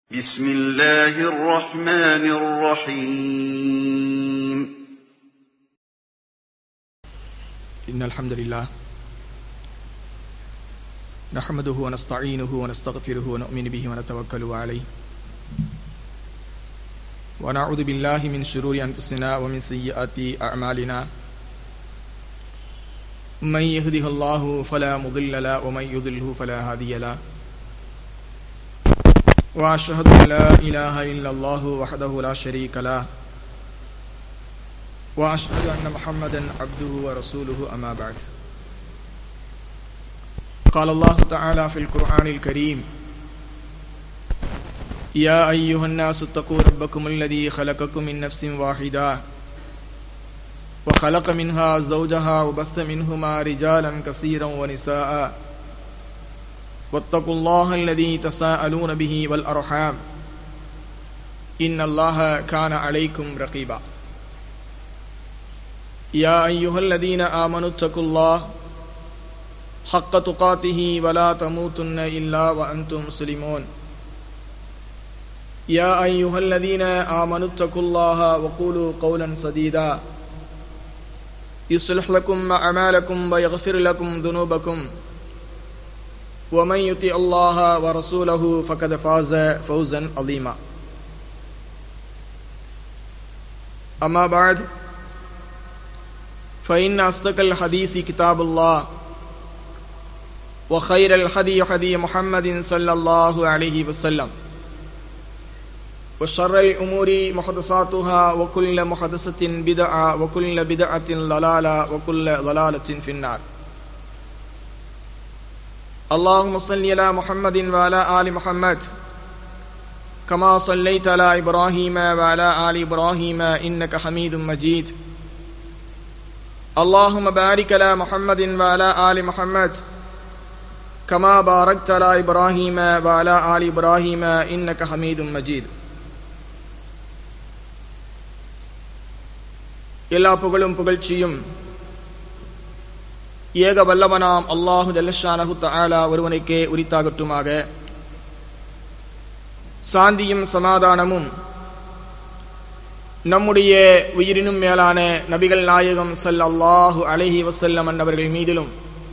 بسم الله الرحمن الرحيم إن الحمد لله نحمده ونستعينه ونستغفره ونؤمن به ونتوكل عليه ونعوذ بالله من شرور أنفسنا ومن سيئات أعمالنا من يهده الله فلا مضل له ومن يضله فلا هادي له وأشهد أن لا إله إلا الله وحده لا شريك له واشهد ان محمدا عبده ورسوله اما بعد قال الله تعالى في القران الكريم يا ايها الناس اتقوا ربكم الذي خلقكم من نفس واحده وخلق منها زوجها وبث منهما رجالا كثيرا ونساء واتقوا الله الذي تساءلون به والارحام ان الله كان عليكم رقيبا يا أيها الذين آمنوا اتقوا الله حق تقاته ولا تموتن إلا وأنتم مسلمون يا أيها الذين آمنوا اتقوا الله وقولوا قولا سديدا يصلح لكم أعمالكم ويغفر لكم ذنوبكم ومن يطع الله ورسوله فقد فاز فوزا عظيما أما بعد فإن أصدق الحديث كتاب الله وخير الحدي حدي محمد صلى الله عليه وسلم وشر الأمور محدثاتها وكل محدثة بدعة وكل بدعة ضلالة وكل ضلالة في النار اللهم صل على محمد وعلى آل محمد كما صليت على إبراهيم وعلى آل إبراهيم إنك حميد مجيد اللهم بارك على محمد وعلى آل محمد كما باركت على إبراهيم وعلى آل إبراهيم إنك حميد مجيد எல்லா புகழும் புகழ்ச்சியும் ஏக வல்லவனாம் அல்லாஹு ஜல்லஷானஹு தஆலா ஒருவனுக்கே உரித்தாகட்டுமாக சாந்தியும் சமாதானமும் நம்முடைய உயிரினும் மேலான நபிகள் நாயகம் சல்லல்லாஹு அலைஹி வசல்லம் அன்னவர்கள் மீதிலும்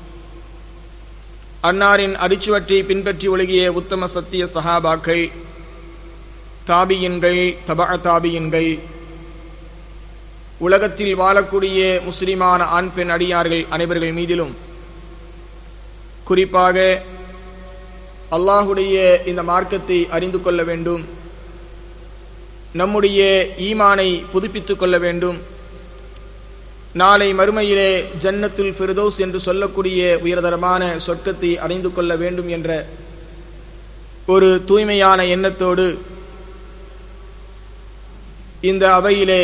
அன்னாரின் அரிச்சுவற்றை பின்பற்றி ஒழுகிய உத்தம சத்திய சஹாபாக்கள் தாபியின்கள் தபா தாபியின்கள் உலகத்தில் வாழக்கூடிய முஸ்லிமான ஆண் பெண் அடியார்கள் அனைவர்கள் மீதிலும் குறிப்பாக அல்லாஹுடைய இந்த மார்க்கத்தை அறிந்து கொள்ள வேண்டும் நம்முடைய ஈமானை புதுப்பித்துக் கொள்ள வேண்டும் நாளை மறுமையிலே ஜன்னத்துல் ஃபிர்தோஸ் என்று சொல்லக்கூடிய உயர்தரமான சொர்க்கத்தை அடைந்து கொள்ள வேண்டும் என்ற ஒரு தூய்மையான எண்ணத்தோடு இந்த அவையிலே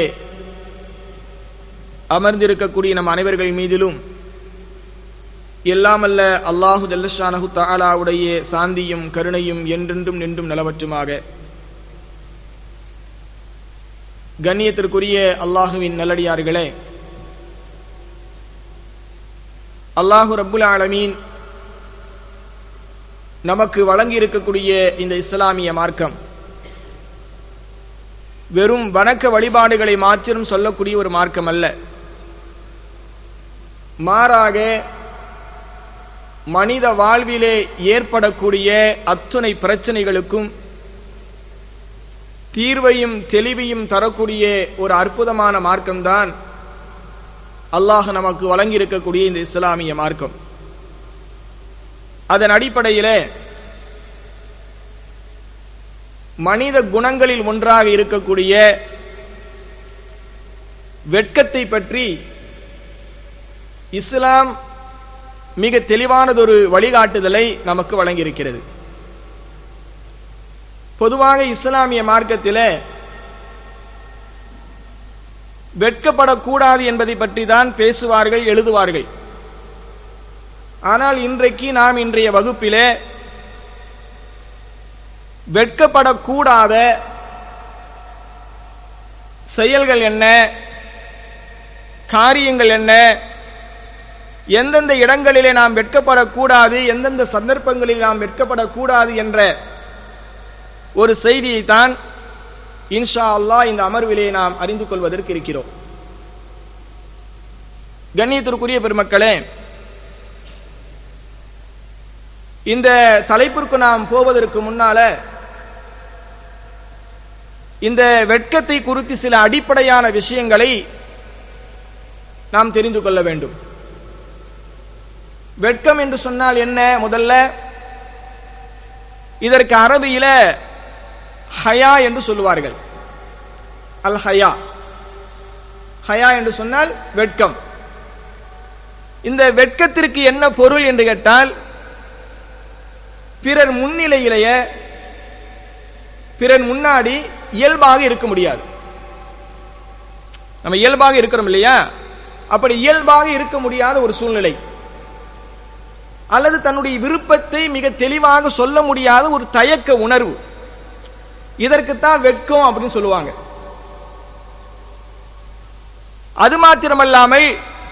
அமர்ந்திருக்கக்கூடிய நம் அனைவர்கள் மீதிலும் எல்லாமல்ல அல்லாஹு ஜல்லஷானஹு தாலாவுடைய சாந்தியும் கருணையும் என்றென்றும் நின்றும் நிலவற்றுமாக கண்ணியத்திற்குரிய அல்லாஹுவின் நல்லடியார்களே அல்லாஹு ரப்புல் ஆலமீன் நமக்கு வழங்கி இருக்கக்கூடிய இந்த இஸ்லாமிய மார்க்கம் வெறும் வணக்க வழிபாடுகளை மாத்திரம் சொல்லக்கூடிய ஒரு மார்க்கம் அல்ல மாறாக மனித வாழ்விலே ஏற்படக்கூடிய அத்துணை பிரச்சனைகளுக்கும் தீர்வையும் தெளிவையும் தரக்கூடிய ஒரு அற்புதமான மார்க்கம்தான் அல்லாஹ் நமக்கு வழங்கியிருக்கக்கூடிய இந்த இஸ்லாமிய மார்க்கம் அதன் அடிப்படையில் மனித குணங்களில் ஒன்றாக இருக்கக்கூடிய வெட்கத்தை பற்றி இஸ்லாம் மிக தெளிவானதொரு வழிகாட்டுதலை நமக்கு வழங்கியிருக்கிறது பொதுவாக இஸ்லாமிய மார்க்கத்தில் வெட்கப்படக்கூடாது என்பதை பற்றி தான் பேசுவார்கள் எழுதுவார்கள் ஆனால் இன்றைக்கு நாம் இன்றைய வகுப்பிலே வெட்கப்படக்கூடாத செயல்கள் என்ன காரியங்கள் என்ன எந்தெந்த இடங்களிலே நாம் வெட்கப்படக்கூடாது எந்தெந்த சந்தர்ப்பங்களில் நாம் வெட்கப்படக்கூடாது என்ற ஒரு செய்தியை தான் இன்ஷா அல்லாஹ் இந்த அமர்விலே நாம் அறிந்து கொள்வதற்கு இருக்கிறோம் கண்ணியத்திற்குரிய பெருமக்களே இந்த தலைப்பிற்கு நாம் போவதற்கு முன்னால இந்த வெட்கத்தை குறித்து சில அடிப்படையான விஷயங்களை நாம் தெரிந்து கொள்ள வேண்டும் வெட்கம் என்று சொன்னால் என்ன முதல்ல இதற்கு அரபியில ஹயா என்று சொல்லுவார்கள் அல் ஹயா ஹயா என்று சொன்னால் வெட்கம் இந்த வெட்கத்திற்கு என்ன பொருள் என்று கேட்டால் பிறர் முன்னிலையிலேயே பிறர் முன்னாடி இயல்பாக இருக்க முடியாது நம்ம இயல்பாக இருக்கிறோம் இல்லையா அப்படி இயல்பாக இருக்க முடியாத ஒரு சூழ்நிலை அல்லது தன்னுடைய விருப்பத்தை மிக தெளிவாக சொல்ல முடியாத ஒரு தயக்க உணர்வு இதற்குத்தான் வெட்கம் அப்படின்னு சொல்லுவாங்க அது மாத்திரமல்லாமல்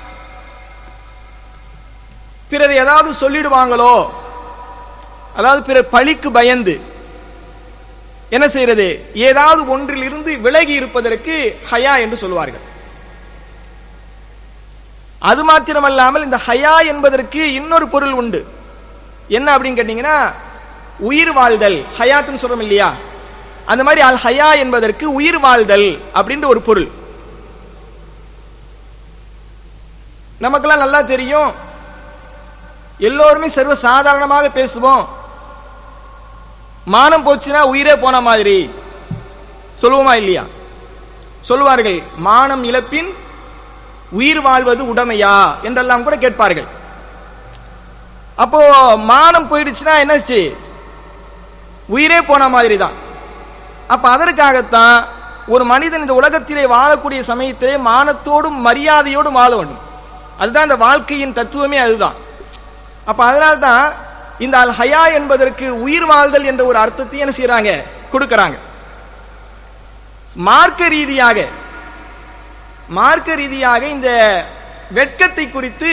பிறர் ஏதாவது சொல்லிடுவாங்களோ அதாவது பிறர் பழிக்கு பயந்து என்ன செய்யறது ஏதாவது ஒன்றில் இருந்து விலகி இருப்பதற்கு ஹயா என்று சொல்வார்கள் அது மாத்திரமல்லாமல் இந்த ஹயா என்பதற்கு இன்னொரு பொருள் உண்டு என்ன அப்படின்னு கேட்டீங்கன்னா உயிர் வாழ்தல் ஹயாத்துன்னு சொல்றோம் இல்லையா அந்த மாதிரி அல் ஹயா என்பதற்கு உயிர் வாழ்தல் அப்படின்ற ஒரு பொருள் நமக்கெல்லாம் நல்லா தெரியும் எல்லோருமே சர்வ சாதாரணமாக பேசுவோம் மானம் போச்சுன்னா உயிரே போன மாதிரி சொல்லுவோமா இல்லையா சொல்லுவார்கள் மானம் இழப்பின் உயிர் வாழ்வது உடமையா என்றெல்லாம் கூட கேட்பார்கள் அப்போ மானம் போயிடுச்சுன்னா என்னாச்சு உயிரே போன மாதிரி தான் அப்ப அதற்காகத்தான் ஒரு மனிதன் இந்த உலகத்திலே வாழக்கூடிய சமயத்திலே மானத்தோடும் மரியாதையோடும் வாழ வேண்டும் அதுதான் இந்த வாழ்க்கையின் தத்துவமே அதுதான் அப்ப அதனால்தான் இந்த அல் ஹயா என்பதற்கு உயிர் வாழ்தல் என்ற ஒரு அர்த்தத்தை என்ன செய்யறாங்க கொடுக்கறாங்க மார்க்க ரீதியாக மார்க்க ரீதியாக இந்த வெட்கத்தை குறித்து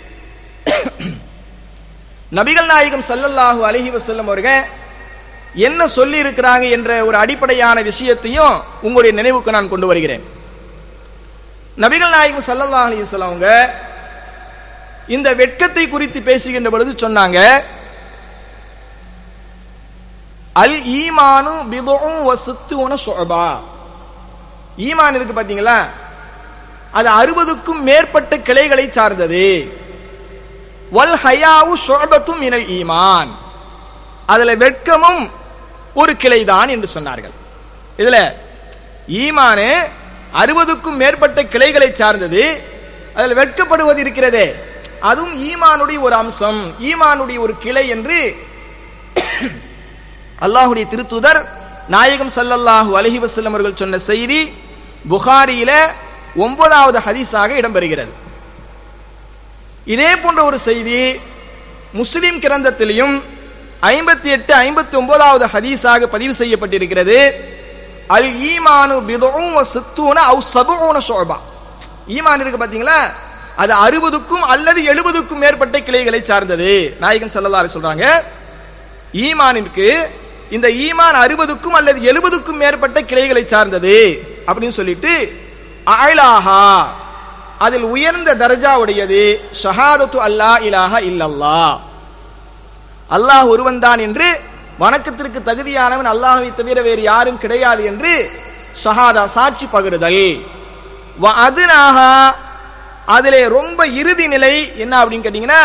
நபிகள் நாயகம் சல்லல்லாஹு அலஹி வசல்லம் அவர்கள் என்ன சொல்லி இருக்கிறாங்க என்ற ஒரு அடிப்படையான விஷயத்தையும் உங்களுடைய நினைவுக்கு நான் கொண்டு வருகிறேன் நபிகள் நாயகம் சல்லல்லாஹு அலி வசல்லம் அவங்க இந்த வெட்கத்தை குறித்து பேசுகின்ற பொழுது சொன்னாங்க அல் ஈமானு பிதும் வசுத்துவன ஷுபா ஈமான் இருக்கு பாத்தீங்களா அது அறுபதுக்கும் மேற்பட்ட கிளைகளை சார்ந்தது வல் ஹயாவு ஷுபத்தும் இனல் ஈமான் அதுல வெட்கமும் ஒரு கிளைதான் என்று சொன்னார்கள் இதுல ஈமானு அறுபதுக்கும் மேற்பட்ட கிளைகளை சார்ந்தது அதில் வெட்கப்படுவது இருக்கிறதே அதுவும் ஈமானுடைய ஒரு அம்சம் ஈமானுடைய ஒரு கிளை என்று அல்லாஹுடைய திருத்துதர் நாயகம் சல்லல்லாஹு அலஹி வசல்லம் அவர்கள் சொன்ன செய்தி புகாரியில ஒன்பதாவது ஹதீஸாக இடம்பெறுகிறது இதே போன்ற ஒரு செய்தி முஸ்லிம் கிரந்தத்திலையும் ஐம்பத்தி எட்டு ஐம்பத்தி ஒன்பதாவது ஹதீஸாக பதிவு செய்யப்பட்டிருக்கிறது அல் ஈமானு பிதும் சித்தூன அவு சபுன ஷோபா ஈமான் இருக்கு பாத்தீங்களா அது அறுபதுக்கும் அல்லது எழுபதுக்கும் மேற்பட்ட கிளைகளை சார்ந்தது நாயகன் சல்லல்லாரு சொல்றாங்க ஈமானிற்கு இந்த ஈமான் அறுபதுக்கும் அல்லது எழுபதுக்கும் மேற்பட்ட கிளைகளை சார்ந்தது அப்படின்னு சொல்லிட்டு ஆயிலாஹா அதில் உயர்ந்த தர்ஜா உடையது ஷஹாதத்து அல்லா இலாஹா இல்லல்லா அல்லாஹ் ஒருவன் தான் என்று வணக்கத்திற்கு தகுதியானவன் அல்லாஹை தவிர வேறு யாரும் கிடையாது என்று ஷஹாதா சாட்சி பகிர்தல் அதுனாக அதிலே ரொம்ப இறுதி நிலை என்ன அப்படின்னு கேட்டீங்கன்னா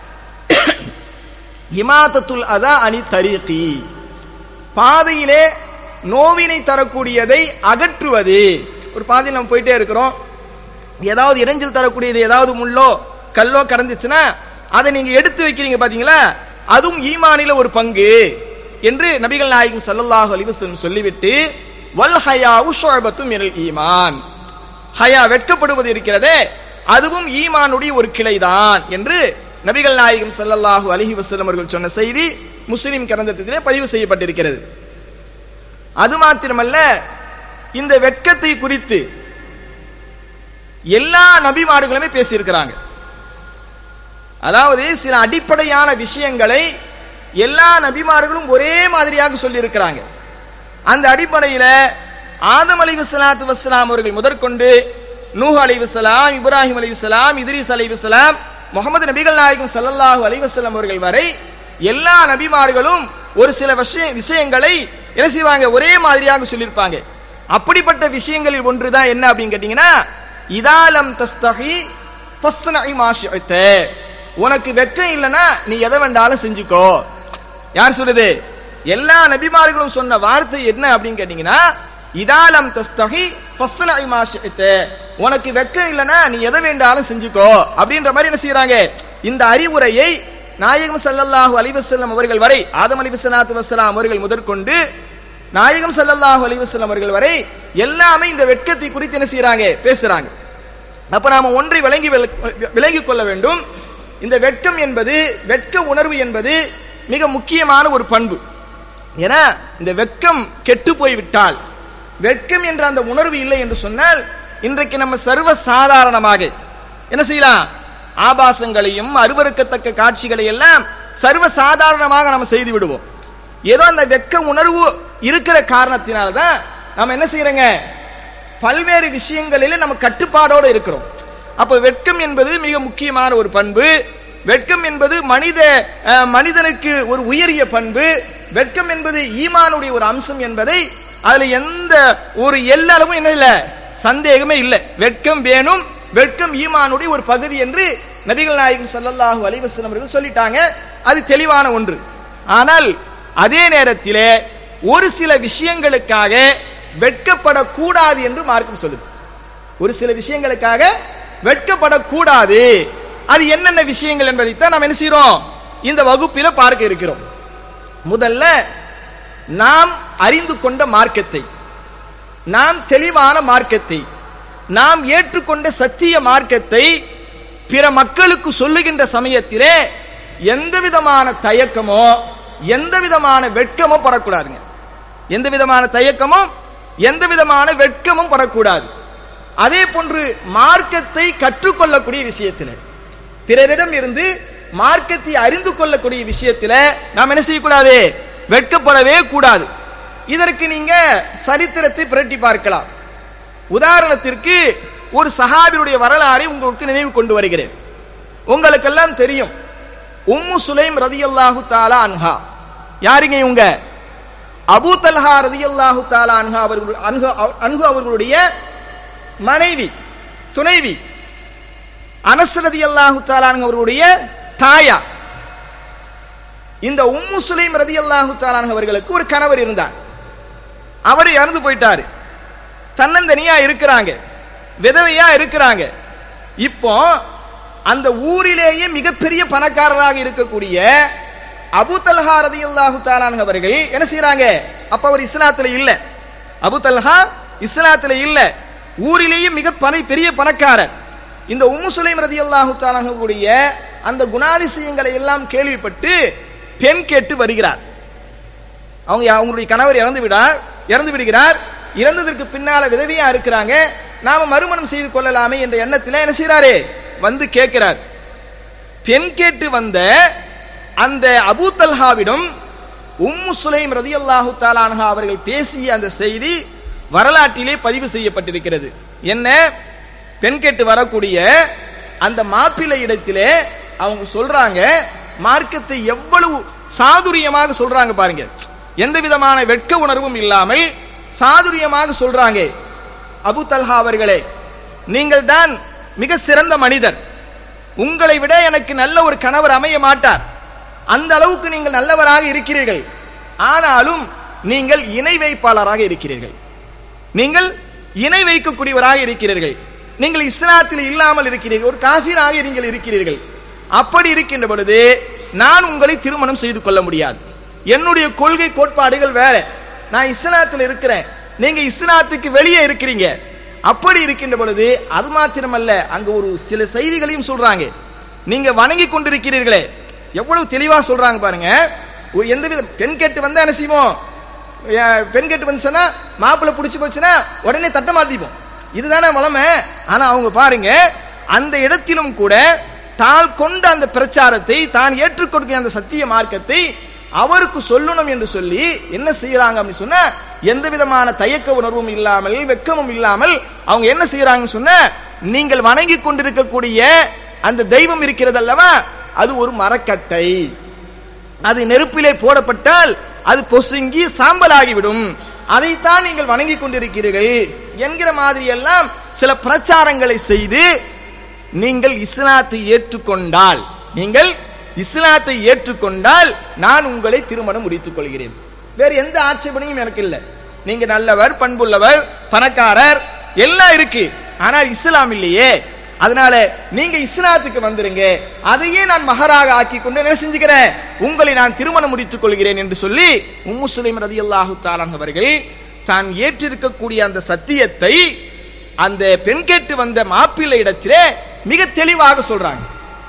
இமாதத்துல் அதா அணி தரீகி பாதையிலே நோவினை தரக்கூடியதை அகற்றுவது ஒரு பாதையில் நம்ம போயிட்டே இருக்கிறோம் ஏதாவது இடைஞ்சல் தரக்கூடியது ஏதாவது முள்ளோ கல்லோ கடந்துச்சுன்னா அதை நீங்க எடுத்து வைக்கிறீங்க பாத்தீங்களா அதுவும் ஈமானில ஒரு பங்கு என்று நபிகள் நாயகம் சல்லல்லாஹு அலிவசம் சொல்லிவிட்டு வல் ஹயாவு ஷோபத்தும் ஈமான் ஹயா வெட்கப்படுவது இருக்கிறதே அதுவும் ஈமானுடைய ஒரு கிளைதான் என்று நபிகள் நாயகம் சல்லல்லாஹு அலிஹி வசல்லம் அவர்கள் சொன்ன செய்தி முஸ்லிம் கிரந்தத்திலே பதிவு செய்யப்பட்டிருக்கிறது அது மாத்திரமல்ல இந்த வெட்கத்தை குறித்து எல்லா நபிமார்களுமே பேசியிருக்கிறாங்க அதாவது சில அடிப்படையான விஷயங்களை எல்லா நபிமார்களும் ஒரே மாதிரியாக சொல்லி இருக்கிறாங்க அந்த அடிப்படையில ஆதம் அலைஹிஸ்ஸலாத்து வஸ்ஸலாம் அவர்கள் முதற்கொண்டு நூஹ் அலைஹிஸ்ஸலாம் இப்ராஹிம் அலைஹிஸ்ஸலாம் இத்ரீஸ் அலைஹிஸ்ஸலாம் முகமது நபிகள் நாயகம் ஸல்லல்லாஹு அலைஹி வஸல்லம் அவர்கள் வரை எல்லா நபிமார்களும் ஒரு சில விஷய விஷயங்களை என்ன செய்வாங்க ஒரே மாதிரியாக சொல்லியிருப்பாங்க அப்படிப்பட்ட விஷயங்களில் ஒன்றுதான் என்ன அப்படின்னு கேட்டீங்கன்னா இதாலம் தஸ்தகி ஃபஸ்னஇ மா ஷிஅத. உனக்கு வெக்கம் இல்லைன்னா நீ எதை வேண்டாலும் செஞ்சுக்கோ யார் சொல்லுது எல்லா நபிமார்களும் சொன்ன வார்த்தை என்ன அப்படின்னு கேட்டீங்கன்னா இதாலம் தஸ்தகி ஃபஸ்னஇ மா ஷிஅத. உனக்கு வெக்கம் இல்லைன்னா நீ எதை வேண்டாலும் செஞ்சுக்கோ அப்படின்ற மாதிரி என்ன செய்யறாங்க இந்த அறிவுரையை நாயகம் ஸல்லல்லாஹு அலைஹி வஸல்லம் அவர்கள் வரை ஆதம் அலைஹிஸ்ஸலாத்து வஸ்ஸலாம் அவர்கள் முதற்கொண்டு நாயகம் ஸல்லல்லாஹு அலைஹி வஸல்லம் அவர்கள் வரை எல்லாமே இந்த வெட்கத்தை குறித்து என்ன செய்யறாங்க பேசுறாங்க அப்ப நாம ஒன்றை விளங்கி விளங்கிக் கொள்ள வேண்டும் இந்த வெட்கம் என்பது வெட்க உணர்வு என்பது மிக முக்கியமான ஒரு பண்பு ஏன்னா இந்த வெட்கம் கெட்டு போய்விட்டால் வெட்கம் என்ற அந்த உணர்வு இல்லை என்று சொன்னால் இன்றைக்கு நம்ம சர்வ சாதாரணமாக என்ன செய்யலாம் ஆபாசங்களையும் அருவருக்கத்தக்க காட்சிகளை எல்லாம் சர்வ சாதாரணமாக நம்ம செய்து விடுவோம் ஏதோ அந்த வெட்க உணர்வு இருக்கிற காரணத்தினால்தான் நம்ம என்ன செய்யறோங்க பல்வேறு விஷயங்களில் நம்ம கட்டுப்பாடோடு இருக்கிறோம் அப்ப வெட்கம் என்பது மிக முக்கியமான ஒரு பண்பு வெட்கம் என்பது மனித அஹ், மனிதனுக்கு ஒரு உயரிய பண்பு வெட்கம் என்பது ஈமானுடைய ஒரு அம்சம் என்பதை அதுல எந்த ஒரு எல்லளவும் என்ன இல்ல சந்தேகமே இல்லை வெட்கம் வேணும் வெட்கம் ஈமானுடைய ஒரு பகுதி என்று நபிகள் நாயகம் ஸல்லல்லாஹு அலைஹி வஸல்லம் அவர்கள் சொல்லிட்டாங்க அது தெளிவான ஒன்று ஆனால் அதே நேரத்திலே ஒரு சில விஷயங்களுக்காக வெட்கப்படக்கூடாது என்று மார்க்கம் சொல்லுது ஒரு சில விஷயங்களுக்காக வெட்கப்படக்கூடாது அது என்னென்ன விஷயங்கள் என்பதைத்தான் நாம் என்ன செய்யறோம் இந்த வகுப்பில பார்க்க இருக்கிறோம் முதல்ல நாம் அறிந்து கொண்ட மார்க்கத்தை நாம் தெளிவான மார்க்கத்தை நாம் ஏற்றுக்கொண்ட சத்திய மார்க்கத்தை பிற மக்களுக்கு சொல்லுகின்ற சமயத்திலே எந்த விதமான தயக்கமோ எந்த விதமான வெட்கமோ படக்கூடாதுங்க எந்த விதமான தயக்கமும் எந்த விதமான வெட்கமும் படக்கூடாது அதே போன்று மார்க்கத்தை கற்றுக்கொள்ளக்கூடிய விஷயத்தில் பிறரிடம் இருந்து மார்க்கத்தை அறிந்து கொள்ளக்கூடிய விஷயத்தில் நாம் என்ன செய்யக்கூடாது வெட்கப்படவே கூடாது இதற்கு நீங்க சரித்திரத்தை புரட்டி பார்க்கலாம் உதாரணத்திற்கு ஒரு சஹாபியுடைய வரலாறை உங்களுக்கு நினைவு கொண்டு வருகிறேன் உங்களுக்கெல்லாம் தெரியும் உம்மு சுலைம் ரதியல்லாஹு தாலா அன்ஹா யாருங்க இவங்க அபூ தல்ஹா ரதியல்லாஹு தாலா அன்ஹா அவர்கள் அன்ஹா அன்ஹு அவர்களுடைய மனைவி துணைவி அனஸ் ரதியல்லாஹு தாலா அன்ஹு அவர்களுடைய தாயா இந்த உம்மு சுலைம் ரதியல்லாஹு தாலா அன்ஹு அவர்களுக்கு ஒரு கணவர் இருந்தார் அவர் இறந்து போயிட்டாரு தன்னந்தனியா இருக்கிறாங்க விதவையா இருக்கிறாங்க இப்போ அந்த ஊரிலேயே மிகப்பெரிய பணக்காரராக இருக்கக்கூடிய அபு தல்ஹா ரதியல்லாஹு தாலான் அவர்கள் என்ன செய்யறாங்க அப்ப அவர் இஸ்லாத்துல இல்ல அபு தல்ஹா இஸ்லாத்துல இல்ல ஊரிலேயே மிக பண பெரிய பணக்காரர் இந்த உம்மு சுலைம் ரதியல்லாஹு தாலானுடைய அந்த குணாதிசயங்களை எல்லாம் கேள்விப்பட்டு பெண் கேட்டு வருகிறார் அவங்க அவங்களுடைய கணவர் இறந்து விடார் இறந்து விடுகிறார் இறந்ததற்கு பின்னால விதவியா இருக்கிறாங்க நாம மறுமணம் செய்து கொள்ளலாமே என்ற எண்ணத்தில் என்ன செய்யறாரு வந்து கேட்கிறார் பெண் கேட்டு வந்த அந்த அபூ தல்ஹாவிடம் உம்மு சுலைம் ரதியல்லாஹு தாலான்ஹா அவர்கள் பேசிய அந்த செய்தி வரலாற்றிலே பதிவு செய்யப்பட்டிருக்கிறது என்ன பெண் கேட்டு வரக்கூடிய அந்த மாப்பிள்ளை இடத்திலே அவங்க சொல்றாங்க மார்க்கத்தை எவ்வளவு சாதுரியமாக சொல்றாங்க பாருங்க எந்த விதமான வெட்க உணர்வும் இல்லாமல் சாதுரியமாக சொல்றாங்க அபு தல்ஹா அவர்களே நீங்கள் தான் மிக சிறந்த மனிதர் உங்களை விட எனக்கு நல்ல ஒரு கணவர் அமைய மாட்டார் அந்த அளவுக்கு நீங்கள் நல்லவராக இருக்கிறீர்கள் ஆனாலும் நீங்கள் இணை வைப்பாளராக இருக்கிறீர்கள் நீங்கள் இணை வைக்கக்கூடியவராக இருக்கிறீர்கள் நீங்கள் இஸ்லாத்தில் இல்லாமல் இருக்கிறீர்கள் ஒரு காஃபிராக நீங்கள் இருக்கிறீர்கள் அப்படி இருக்கின்ற பொழுது நான் உங்களை திருமணம் செய்து கொள்ள முடியாது என்னுடைய கொள்கை கோட்பாடுகள் வேற நான் இஸ்லாத்தில் இருக்கிறேன் நீங்க இஸ்லாத்துக்கு வெளியே இருக்கிறீங்க அப்படி இருக்கின்ற பொழுது அது மாத்திரமல்ல அங்க ஒரு சில செய்திகளையும் சொல்றாங்க நீங்க வணங்கி கொண்டிருக்கிறீர்களே எவ்வளவு தெளிவா சொல்றாங்க பாருங்க ஒரு எந்த வித பெண் கேட்டு வந்தா என்ன செய்வோம் அஹ் பெண் கேட்டு வந்துச்சுன்னா மாப்பிள்ளை பிடிச்சு போச்சுன்னா உடனே தட்ட மாத்திப்போம் இதுதானே வளமை ஆனா அவங்க பாருங்க அந்த இடத்திலும் கூட தான் கொண்ட அந்த பிரச்சாரத்தை தான் ஏற்றுக்கொடுக்கிற அந்த சத்திய மார்க்கத்தை அவருக்கு சொல்லணும் என்று சொல்லி என்ன செய்யறாங்க அப்படின்னு சொன்னா எந்த விதமான தயக்க உணர்வும் இல்லாமல் வெக்கமும் இல்லாமல் அவங்க என்ன செய்யறாங்கன்னு சொன்ன நீங்கள் வணங்கி கொண்டிருக்கக்கூடிய அந்த தெய்வம் இருக்கிறது அல்லவா அது ஒரு மரக்கட்டை அது நெருப்பிலே போடப்பட்டால் அது பொசுங்கி சாம்பலாகிவிடும் அதைத்தான் நீங்கள் வணங்கி கொண்டிருக்கிறீர்கள் என்கிற மாதிரி எல்லாம் சில பிரச்சாரங்களை செய்து நீங்கள் இஸ்லாத்தை ஏற்றுக்கொண்டால் நீங்கள் இஸ்லாத்தை ஏற்றுக்கொண்டால் நான் உங்களை திருமணம் முடித்துக் கொள்கிறேன் வேற எந்த ஆட்சேபனையும் எனக்கு இல்லை நீங்க நல்லவர் பண்புள்ளவர் பணக்காரர் எல்லாம் இருக்கு ஆனால் இஸ்லாம் இல்லையே அதனால நீங்க இஸ்லாத்துக்கு வந்துருங்க அதையே நான் மகராக ஆக்கி கொண்டு என்ன செஞ்சுக்கிறேன் உங்களை நான் திருமணம் முடித்துக் கொள்கிறேன் என்று சொல்லி உம்மு சுலைம் ரதி அல்லாஹு அவர்கள் தான் ஏற்றிருக்கக்கூடிய அந்த சத்தியத்தை அந்த பெண் கேட்டு வந்த மாப்பிள்ளை இடத்திலே மிக தெளிவாக சொல்றாங்க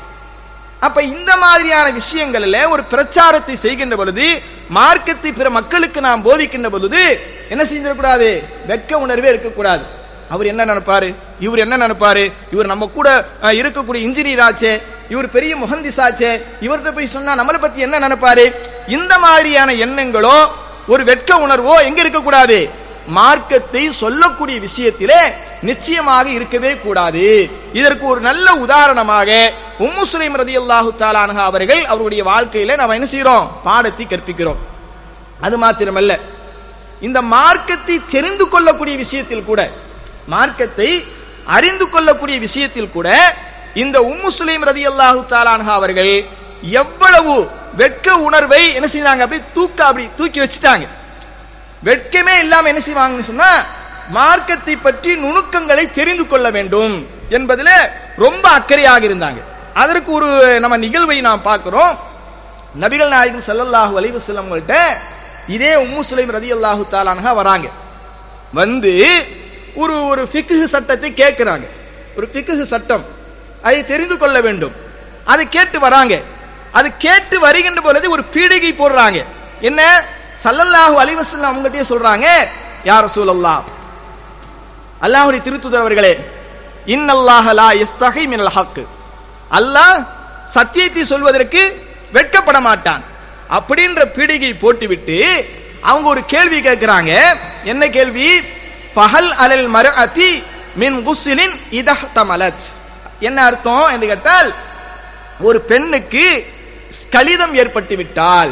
அப்ப இந்த மாதிரியான விஷயங்களில் ஒரு பிரச்சாரத்தை செய்கின்ற பொழுது மார்க்கத்தை பிற மக்களுக்கு நாம் போதிக்கின்ற பொழுது என்ன செஞ்சிடக்கூடாது வெக்க உணர்வே இருக்கக்கூடாது அவர் என்ன நினைப்பாரு இவர் என்ன நினைப்பாரு இவர் நம்ம கூட அஹ், இருக்கக்கூடிய இன்ஜினியர் ஆச்சே இவர் பெரிய முகந்திஸ் ஆச்சே இவர்கிட்ட போய் சொன்னா நம்மளை பத்தி என்ன நினைப்பாரு இந்த மாதிரியான எண்ணங்களோ ஒரு வெட்க உணர்வோ எங்க இருக்கக்கூடாது மார்க்கத்தை சொல்லக்கூடிய விஷயத்திலே நிச்சயமாக இருக்கவே கூடாது இதற்கு ஒரு நல்ல உதாரணமாக உம்மு சுலைம் ரதியல்லாஹு தாலானஹா அவர்கள் அவருடைய வாழ்க்கையில நாம் என்ன செய்றோம் பாடத்தை கற்பிக்கிறோம் அது மாத்திரமல்ல இந்த மார்க்கத்தை தெரிந்து கொள்ளக்கூடிய விஷயத்தில் கூட மார்க்கத்தை அறிந்து கொள்ளக்கூடிய விஷயத்தில் கூட இந்த உம்மு சுலைம் ரதியல்லாஹு தாலானஹா அவர்கள் எவ்வளவு வெட்க உணர்வை என்ன செய்தாங்க அப்படி தூக்க அப்படி தூக்கி வச்சுட்டாங்க வெட்கமே இல்லாம என்ன செய்வாங்கன்னு சொன்னா மார்க்கத்தை பற்றி நுணுக்கங்களை தெரிந்து கொள்ள வேண்டும் என்பதுல ரொம்ப அக்கறையாக இருந்தாங்க அதற்கு ஒரு நம்ம நிகழ்வை நாம் பார்க்கிறோம் நபிகள் நாயகம் ஸல்லல்லாஹு அலைஹி வஸல்லம் கிட்ட இதே உம்மு சுலைம் ரதியல்லாஹு தாலானஹா வராங்க வந்து ஒரு ஒரு ஃபிக்ஹ் சட்டத்தை கேட்கிறாங்க ஒரு ஃபிக்ஹ் சட்டம் அதை தெரிந்து கொள்ள வேண்டும் அதை கேட்டு வராங்க அது கேட்டு வருகின்ற பொழுது ஒரு பீடிகை போடுறாங்க என்ன சல்லல்லாஹு அலைஹி வஸல்லம் அவங்ககிட்டயே சொல்றாங்க யா ரசூலல்லாஹ் அல்லாஹ்வுடைய திருத்துதர் அவர்களே இன்னல்லாஹ லா யஸ்தஹி மினல் ஹக் அல்லாஹ் சத்தியத்தை சொல்வதற்கு வெட்கப்பட மாட்டான் அப்படின்ற பீடிகை போட்டுவிட்டு அவங்க ஒரு கேள்வி கேட்கிறாங்க என்ன கேள்வி ஃபஹல் அலல் மர்அதி மின் குஸ்லின் இதஹ்தமலத் என்ன அர்த்தம் என்று கேட்டால் ஒரு பெண்ணுக்கு ஸ்கலிதம் ஏற்பட்டு விட்டால்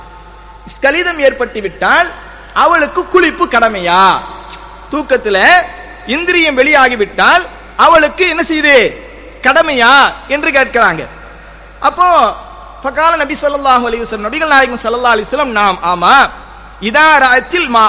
ஸ்கலிதம் ஏற்பட்டு விட்டால் அவளுக்கு குளிப்பு கடமையா தூக்கத்துல இந்திரியம் வெளியாகிவிட்டால் அவளுக்கு என்ன செய்யுது கடமையா என்று கேட்கிறாங்க அப்போ பகால நபி ஸல்லல்லாஹு அலைஹி வஸல்லம் நபிகள் நாயகம் ஸல்லல்லாஹு அலைஹி வஸல்லம் நாம் ஆமா இதா ரஅத்தில் மா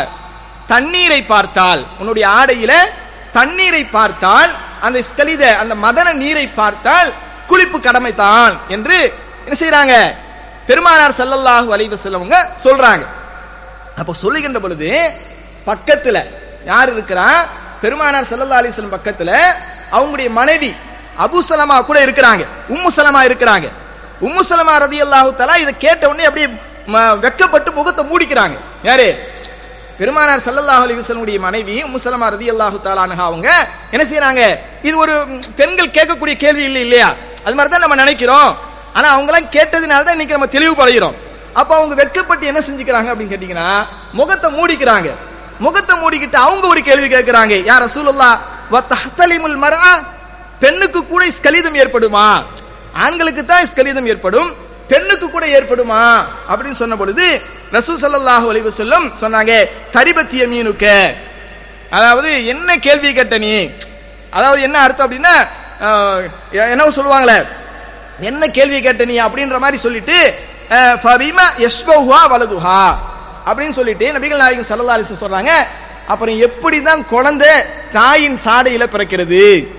தண்ணீரை பார்த்தால் உன்னுடைய ஆடையில தண்ணீரை பார்த்தால் அந்த ஸ்கலித அந்த மதன நீரை பார்த்தால் குளிப்பு கடமைதான் என்று என்ன செய்றாங்க பெருமானார் ஸல்லல்லாஹு அலைஹி வஸல்லம்ங்க சொல்றாங்க அப்போ சொல்லுகின்ற பொழுது பக்கத்துல யார் இருக்கிறா பெருமானார் ஸல்லல்லாஹு அலைஹி வஸல்லம் பக்கத்துல அவங்களுடைய மனைவி அபு சலமா கூட இருக்கிறாங்க உம்மு சலமா இருக்கிறாங்க உம்மு சலமா ரதியல்லாஹு தஆலா இதை கேட்ட உடனே அப்படியே ம- வெட்கப்பட்டு முகத்தை மூடிக்கிறாங்க யாரு பெருமானார் ஸல்லல்லாஹு அலைஹி வஸல்லம் மனைவி உம்மு சலமா ரதியல்லாஹு தஆலா அன்ஹா அவங்க என்ன செய்றாங்க இது ஒரு ம், பெண்கள் கேட்கக்கூடிய கேள்வி இல்லை இல்லையா அது மாதிரி தான் நம்ம நினைக்கிறோம் ஆனா அவங்க எல்லாம் கேட்டதுனால தான் இன்னைக்கு நம்ம தெளிவுபடுகிறோம் அப்ப அவங்க வெட்கப்பட்டு என்ன செஞ்சுக்கிறாங்க அப்படின்னு கேட்டீங்கன்னா முகத்தை மூடிக்கிறாங்க முகத்தை மூடிக்கிட்டு அவங்க ஒரு கேள்வி கேட்கிறாங்க யார் ரசூலுல்லாஹ் வ தஹ்தலிமுல் மர்ஆ பெண்ணுக்கு கூட ஸ்கலிதம் ஏற்படுமா ஆண்களுக்கு தான் ஸ்கலிதம் ஏற்படும் பெண்ணுக்கு கூட ஏற்படுமா அப்படின்னு சொன்ன பொழுது ரசூல் ஸல்லல்லாஹு அலைஹி வஸல்லம் சொன்னாங்க தரிபத்திய மீனுக்க அதாவது என்ன கேள்வி கேட்ட நீ அதாவது என்ன அர்த்தம் அப்படின்னா ஆஹ், என்ன சொல்லுவாங்களே என்ன கேள்வி கேட்ட நீ அப்படின்ற மாதிரி சொல்லிட்டு அஹ், ஃபபிமா யஸ்பஹுஹா வலதுஹா அப்படின்னு சொல்லிட்டு நபிகள் நாயகம் ஸல்லல்லாஹு அலைஹி வஸல்லம் சொல்றாங்க அப்புறம் எப்படி தான் குழந்தை தாயின் சாடையில பிறக்கிறது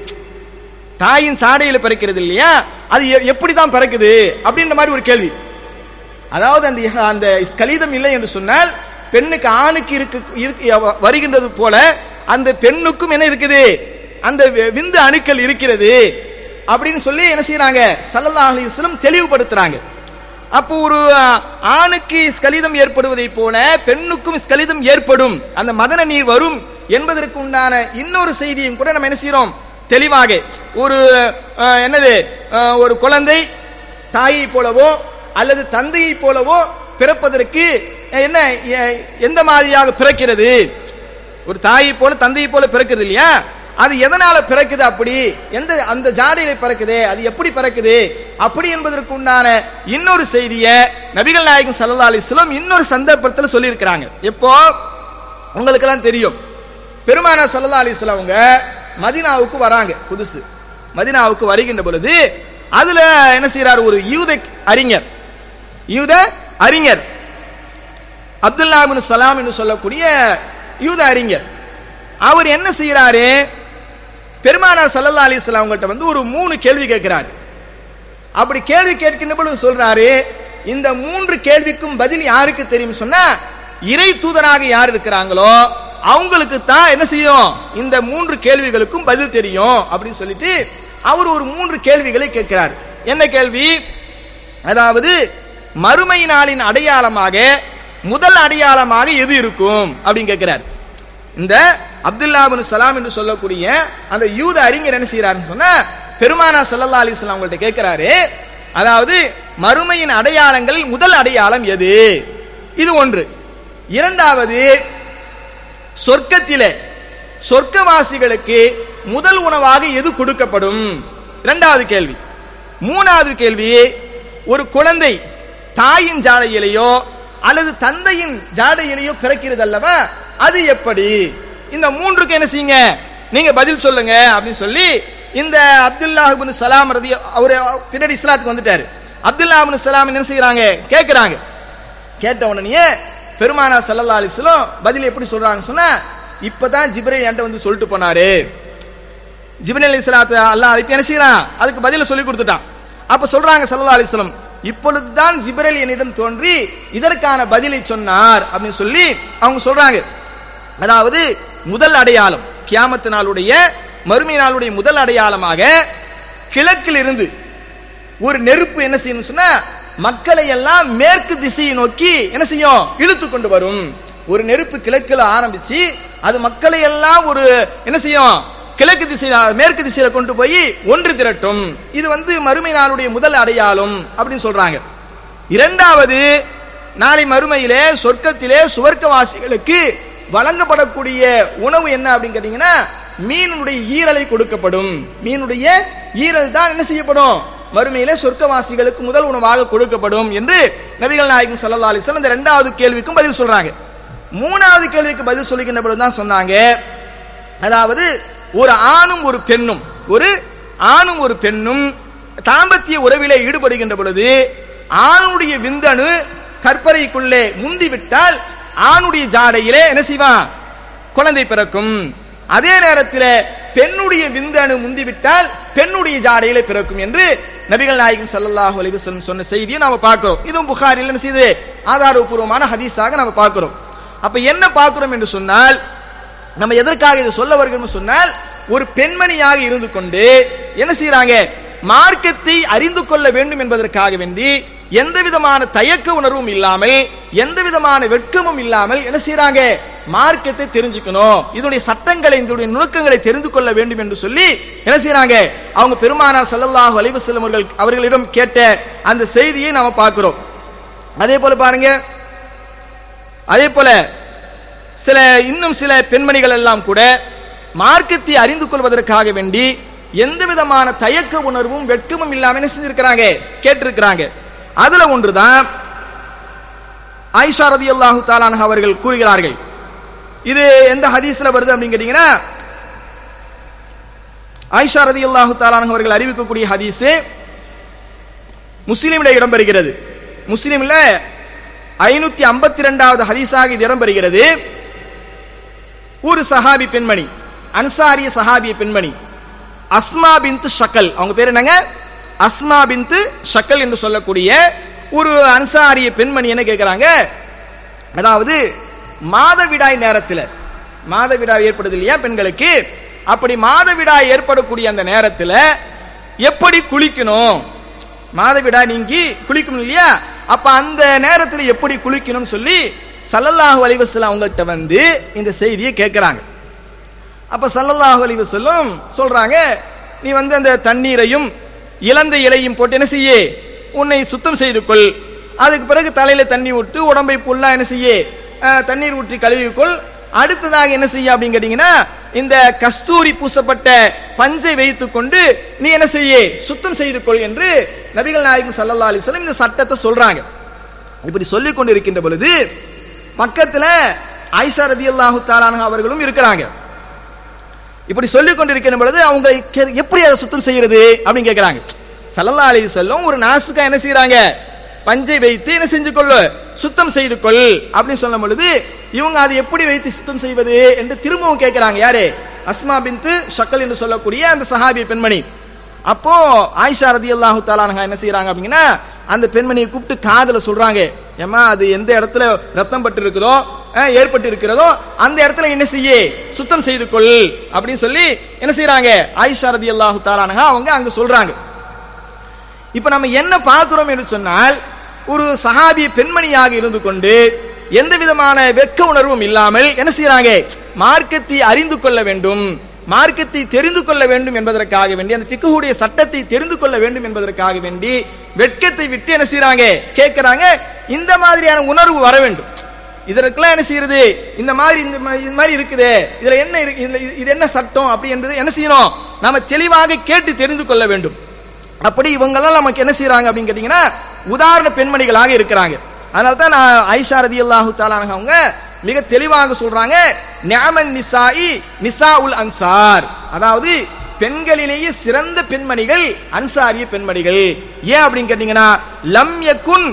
தாயின் சாடையில பிறக்கிறது இல்லையா அது எ- எப்படி தான் பிறக்குது அப்படின்ற மாதிரி ஒரு கேள்வி அதாவது அந்த இஹ- அந்த ஸ்கலிதம் இல்லை என்று சொன்னால் பெண்ணுக்கு ஆணுக்கு இருக்கு இருக்கு- வருகின்றது போல அந்த பெண்ணுக்கும் என்ன இருக்குது அந்த வி- விந்து அணுக்கள் இருக்கிறது அப்படின்னு சொல்லி என்ன செய்யறாங்க சல்லல்லாஹு அலைஹி வஸல்லம் தெளிவுபடுத்துறாங்க அப்போ ஒரு அஹ், ஆணுக்கு ஸ்கலிதம் ஏற்படுவதை போல பெண்ணுக்கும் ஸ்கலிதம் ஏற்படும் அந்த மதன நீர் வரும் என்பதற்கு உண்டான இன்னொரு செய்தியும் கூட நம்ம என்ன செய்யறோம் தெளிவாக ஒரு அஹ், என்னது அஹ், ஒரு குழந்தை தாயை போலவோ அல்லது தந்தையை போலவோ பிறப்பதற்கு என்ன எ- எந்த மாதிரியாக பிறக்கிறது ஒரு தாயை போல தந்தையை போல பிறக்குது இல்லையா அது எதனால பிறக்குது அப்படி எந்த அந்த ஜாடையில பிறக்குது அது எப்படி பிறக்குது அப்படி என்பதற்கு உண்டான இன்னொரு செய்திய நபிகள் நாயகம் ஸல்லல்லாஹு அலைஹி வஸல்லம் இன்னொரு சந்தர்ப்பத்தில் சொல்லியிருக்கிறாங்க எப்போ உங்களுக்கெல்லாம் தெரியும் பெருமானா ஸல்லல்லாஹு அலைஹி வஸல்லம் அவங்க மதீனாவுக்கு வராங்க புதுசு மதீனாவுக்கு வருகின்ற பொழுது அதுல என்ன செய்யறாரு ஒரு யூத அறிஞர் யூத அறிஞர் அப்துல்லா இப்னு சலாம் என்று சொல்லக்கூடிய யூத அறிஞர் அவர் என்ன செய்யறாரு பெருமானார் ஸல்லல்லாஹு அலைஹி வஸல்லம் அவங்கள்ட்ட வந்து ஒரு மூணு கேள்வி கேட்கிறாரு அப்படி கேள்வி கேட்கின்ற பொழுது சொல்றாரு இந்த மூன்று கேள்விக்கும் பதில் யாருக்கு தெரியும் சொன்னா இறை தூதராக யார் இருக்கிறாங்களோ அவங்களுக்கு தான் என்ன செய்யும் இந்த மூன்று கேள்விகளுக்கும் பதில் தெரியும் அப்படின்னு சொல்லிட்டு அவர் ஒரு மூன்று கேள்விகளை கேட்கிறார் என்ன கேள்வி அதாவது மறுமை நாளின் அடையாளமாக முதல் அடையாளமாக எது இருக்கும் அப்படின்னு கேட்கிறார் இந்த அப்துல்லா பின் சலாம் என்று சொல்லக்கூடிய அந்த யூத அறிஞர் என்ன செய்யறாருன்னு சொன்னா பெருமானா ஸல்லல்லாஹு அலைஹி வஸல்லம் அவங்கள்ட்ட கேட்கிறாரு அதாவது மறுமையின் அடையாளங்கள் முதல் அடையாளம் எது இது ஒன்று இரண்டாவது சொர்க்கத்திலே சொர்க்கவாசிகளுக்கு முதல் உணவாக எது கொடுக்கப்படும் இரண்டாவது கேள்வி மூணாவது கேள்வி ஒரு குழந்தை தாயின் ஜாடையிலேயோ அல்லது தந்தையின் ஜாடையிலேயோ பிறக்கிறது அல்லவா அது எப்படி இந்த மூன்றுக்கு என்ன செய்யுங்க நீங்க பதில் சொல்லுங்க அப்படின்னு சொல்லி இந்த அப்துல்லா இப்னு சலாம் ரதி அவரு பின்னாடி இஸ்லாத்துக்கு வந்துட்டாரு அப்துல்லா இப்னு சலாம் என்ன செய்யறாங்க கேட்கறாங்க கேட்ட உடனே பெருமானா ஸல்லல்லாஹு அலைஹி வஸல்லம் பதில் எப்படி சொல்றாங்க சொன்னா இப்பதான் ஜிப்ரீல் என்கிட்ட வந்து சொல்லிட்டு போனாரு ஜிப்ரீல் அலைஹிஸ்ஸலாத்து அல்லாஹ் அனுப்பி என்ன செய்யறான் அதுக்கு பதில சொல்லி கொடுத்துட்டான் அப்ப சொல்றாங்க ஸல்லல்லாஹு அலைஹி வஸல்லம் இப்பொழுதுதான் ஜிப்ரீல் என்னிடம் தோன்றி இதற்கான பதிலை சொன்னார் அப்படின்னு சொல்லி அவங்க சொல்றாங்க அதாவது முதல் அடையாளம் கியாமத்து நாளுடைய மறுமை நாளுடைய முதல் அடையாளமாக கிழக்கில் இருந்து ஒரு நெருப்பு என்ன செய்யணும் சொன்னா மக்களை எல்லாம் மேற்கு திசையை நோக்கி என்ன செய்யும் இழுத்து கொண்டு வரும் ஒரு நெருப்பு கிழக்குல ஆரம்பிச்சு அது மக்களை எல்லாம் ஒரு என்ன செய்யும் கிழக்கு திசையில மேற்கு திசையில கொண்டு போய் ஒன்று திரட்டும் இது வந்து மறுமை நாளுடைய முதல் அடையாளம் அப்படின்னு சொல்றாங்க இரண்டாவது நாளை மறுமையிலே சொர்க்கத்திலே சுவர்க்கவாசிகளுக்கு வழங்கப்படக்கூடிய உணவு என்ன அப்படின்னு கேட்டீங்கன்னா மீனுடைய ஈரலை கொடுக்கப்படும் மீனுடைய ஈரல் தான் என்ன செய்யப்படும் மறுமையிலே சொர்க்கவாசிகளுக்கு முதல் உணவாக கொடுக்கப்படும் என்று நபிகள் நாயகம் ஸல்லல்லாஹு அலைஹி வஸல்லம் இந்த இரண்டாவது கேள்விக்கும் பதில் சொல்றாங்க மூணாவது கேள்விக்கு பதில் சொல்லுகின்ற பொழுது தான் சொன்னாங்க அதாவது ஒரு ஆணும் ஒரு பெண்ணும் ஒரு ஆணும் ஒரு பெண்ணும் தாம்பத்திய உறவிலே ஈடுபடுகின்ற பொழுது ஆணுடைய விந்தணு கற்பறைக்குள்ளே முந்தி விட்டால் ஆணுடைய ஜாடையிலே என்ன செய்வான் குழந்தை பிறக்கும் அதே நேரத்தில் பெண்ணுடைய விந்தணு முந்திவிட்டால் பெண்ணுடைய ஜாடையிலே பிறக்கும் என்று நபிகள் நாயகம் ஸல்லல்லாஹு அலைஹி வஸல்லம் சொன்ன செய்தியை நாம பார்க்கிறோம் இதுவும் புகாரில் என்ன செய்து ஆதாரபூர்வமான ஹதீஸாக நாம பார்க்கிறோம் அப்ப என்ன பார்க்கிறோம் என்று சொன்னால் நம்ம எதற்காக இதை சொல்ல வருகிறோம் சொன்னால் ஒரு பெண்மணியாக இருந்து கொண்டு என்ன செய்யறாங்க மார்க்கத்தை அறிந்து கொள்ள வேண்டும் என்பதற்காக வேண்டி எந்த விதமான தயக்க உணர்வும் இல்லாமல் எந்த விதமான வெட்கமும் இல்லாமல் என்ன செய்யறாங்க மார்க்கத்தை தெரிஞ்சுக்கணும் இதனுடைய சட்டங்களை இதனுடைய நுணுக்கங்களை தெரிந்து கொள்ள வேண்டும் என்று சொல்லி என்ன செய்யறாங்க அவங்க பெருமானார் ஸல்லல்லாஹு அலைஹி வஸல்லம் அவர்கள் அவர்களிடம் கேட்ட அந்த செய்தியை நாம பார்க்கிறோம் அதே போல பாருங்க அதே போல சில இன்னும் சில பெண்மணிகள் எல்லாம் கூட மார்க்கத்தை அறிந்து கொள்வதற்காக வேண்டி எந்த விதமான தயக்க உணர்வும் வெட்கமும் இல்லாம என்ன செஞ்சிருக்கிறாங்க கேட்டிருக்கிறாங்க அதுல ஒன்றுதான் ஆயிஷா ரதியல்லாஹு தாலான் அவர்கள் கூறுகிறார்கள் இது எந்த ஹதீஸ்ல வருது அப்படின்னு கேட்டீங்கன்னா ஆயிஷா ரதியல்லாஹு தாலான் அவர்கள் அறிவிக்கக்கூடிய ஹதீஸ் முஸ்லீமில் இடம்பெறுகிறது முஸ்லீம்ல ஐநூத்தி ஐம்பத்தி ரெண்டாவது ஹதீஸாக இது இடம்பெறுகிறது ஒரு சஹாபி பெண்மணி அன்சாரிய சஹாபிய பெண்மணி அஸ்மா பின்த் ஷக்கல் அவங்க பேர் என்னங்க அஸ்மா பின்த் ஷக்கல் என்று சொல்லக்கூடிய ஒரு அன்சாரிய பெண்மணி என்ன கேட்கிறாங்க அதாவது மாதவிடாய் நேரத்தில் மாதவிடாய் ஏற்படுது இல்லையா பெண்களுக்கு அப்படி மாதவிடாய் ஏற்படக்கூடிய அந்த நேரத்தில் எப்படி குளிக்கணும் மாதவிடாய் நீங்கி குளிக்கணும் இல்லையா அப்ப அந்த நேரத்தில் எப்படி குளிக்கணும் சொல்லி சல்லல்லாஹு அலைஹி வஸல்லம் அவங்கள்ட்ட வந்து இந்த செய்தியை கேட்கிறாங்க அப்ப சல்லல்லாஹு அலைஹி வஸல்லம் சொல்றாங்க நீ வந்து அந்த தண்ணீரையும் இலந்த இலையும் போட்டு என்ன செய்ய உன்னை சுத்தம் செய்து கொள் அதுக்கு பிறகு தலையில தண்ணி விட்டு உடம்பை புல்லா என்ன செய்ய அஹ், தண்ணீர் ஊற்றி கழுவிக்கொள் அடுத்ததாக என்ன செய்ய அப்படின்னு கேட்டீங்கன்னா இந்த கஸ்தூரி பூசப்பட்ட பஞ்சை வைத்துக் கொண்டு நீ என்ன செய்ய சுத்தம் செய்து கொள் என்று நபிகள் நாயகம் ஸல்லல்லாஹு அலைஹி வஸல்லம் இந்த சட்டத்தை சொல்றாங்க இப்படி சொல்லிக் கொண்டு இருக்கின்ற பொழுது பக்கத்துல ஆயிஷா ரதியல்லாஹு தாலான அவர்களும் இருக்கிறாங்க இப்படி சொல்லிக் கொண்டிருக்கிற பொழுது அவங்க கே- எப்படி அதை சுத்தம் செய்யறது அப்படின்னு கேக்குறாங்க சல்லல்லா அலைஹி வஸல்லம் ஒரு நாசுக்கா என்ன செய்யறாங்க பஞ்சை வைத்து என்ன செஞ்சு கொள்ளு சுத்தம் செய்து கொள் அப்படின்னு சொல்லும் பொழுது இவங்க அதை எப்படி வைத்து சுத்தம் செய்வது என்று திரும்பவும் கேட்கிறாங்க யாரு அஸ்மா பின்து ஷக்கல் என்று சொல்லக்கூடிய அந்த சஹாபி பெண்மணி அப்போ ஆயிஷா ரதியல்லாஹு தாலானஹா என்ன செய்யறாங்க அப்படின்னா அந்த பெண்மணியை கூப்பிட்டு காதுல சொல்றாங்க ஏமா அது எந்த இடத்துல ரத்தம் பட்டு இருக்குதோ அஹ், ஏற்பட்டு இருக்கிறதோ அந்த இடத்துல என்ன செய்ய சுத்தம் செய்து கொள் அப்படின்னு சொல்லி என்ன செய்யறாங்க ஆயிஷா ரதியல்லாஹு தாலானஹா அவங்க அங்க சொல்றாங்க இப்ப நம்ம என்ன பார்க்கிறோம் என்று சொன்னால் ஒரு சஹாபி பெண்மணியாக இருந்து கொண்டு எந்த விதமான வெட்க உணர்வும் இல்லாமல் என்ன செய்யறாங்க மார்க்கத்தை அறிந்து கொள்ள வேண்டும் மார்க்கத்தை தெரிந்து கொள்ள வேண்டும் என்பதற்காக வேண்டி அந்த பிக்குடைய சட்டத்தை தெரிந்து கொள்ள வேண்டும் என்பதற்காக வேண்டி வெட்கத்தை விட்டு என்ன செய்யறாங்க கேட்கறாங்க இந்த மாதிரியான உணர்வு வர வேண்டும் இதற்கெல்லாம் என்ன செய்யறது இந்த மாதிரி இந்த மா- இந்த மாதிரி இருக்குது இதுல என்ன இருக்கு இதுல இது- இது என்ன சட்டம் அப்படி என்பது என்ன செய்யணும் நாம தெளிவாக கேட்டு தெரிந்து கொள்ள வேண்டும் அப்படி இவங்கெல்லாம் நமக்கு என்ன செய்யறாங்க அப்படின்னு கேட்டீங்கன்னா உதாரண பெண்மணிகளாக இருக்கிறாங்க அதனால தான் நான் ஐஷா ரதி அல்லாஹு அவங்க மிக தெளிவாக சொல்றாங்க நியாமன் நிசாஇ நிசா உல் அன்சார் அதாவது பெண்களிலேயே சிறந்த பெண்மணிகள் அன்சாரிய பெண்மணிகள் ஏன் அப்படின்னு கேட்டீங்கன்னா லம் யகுன்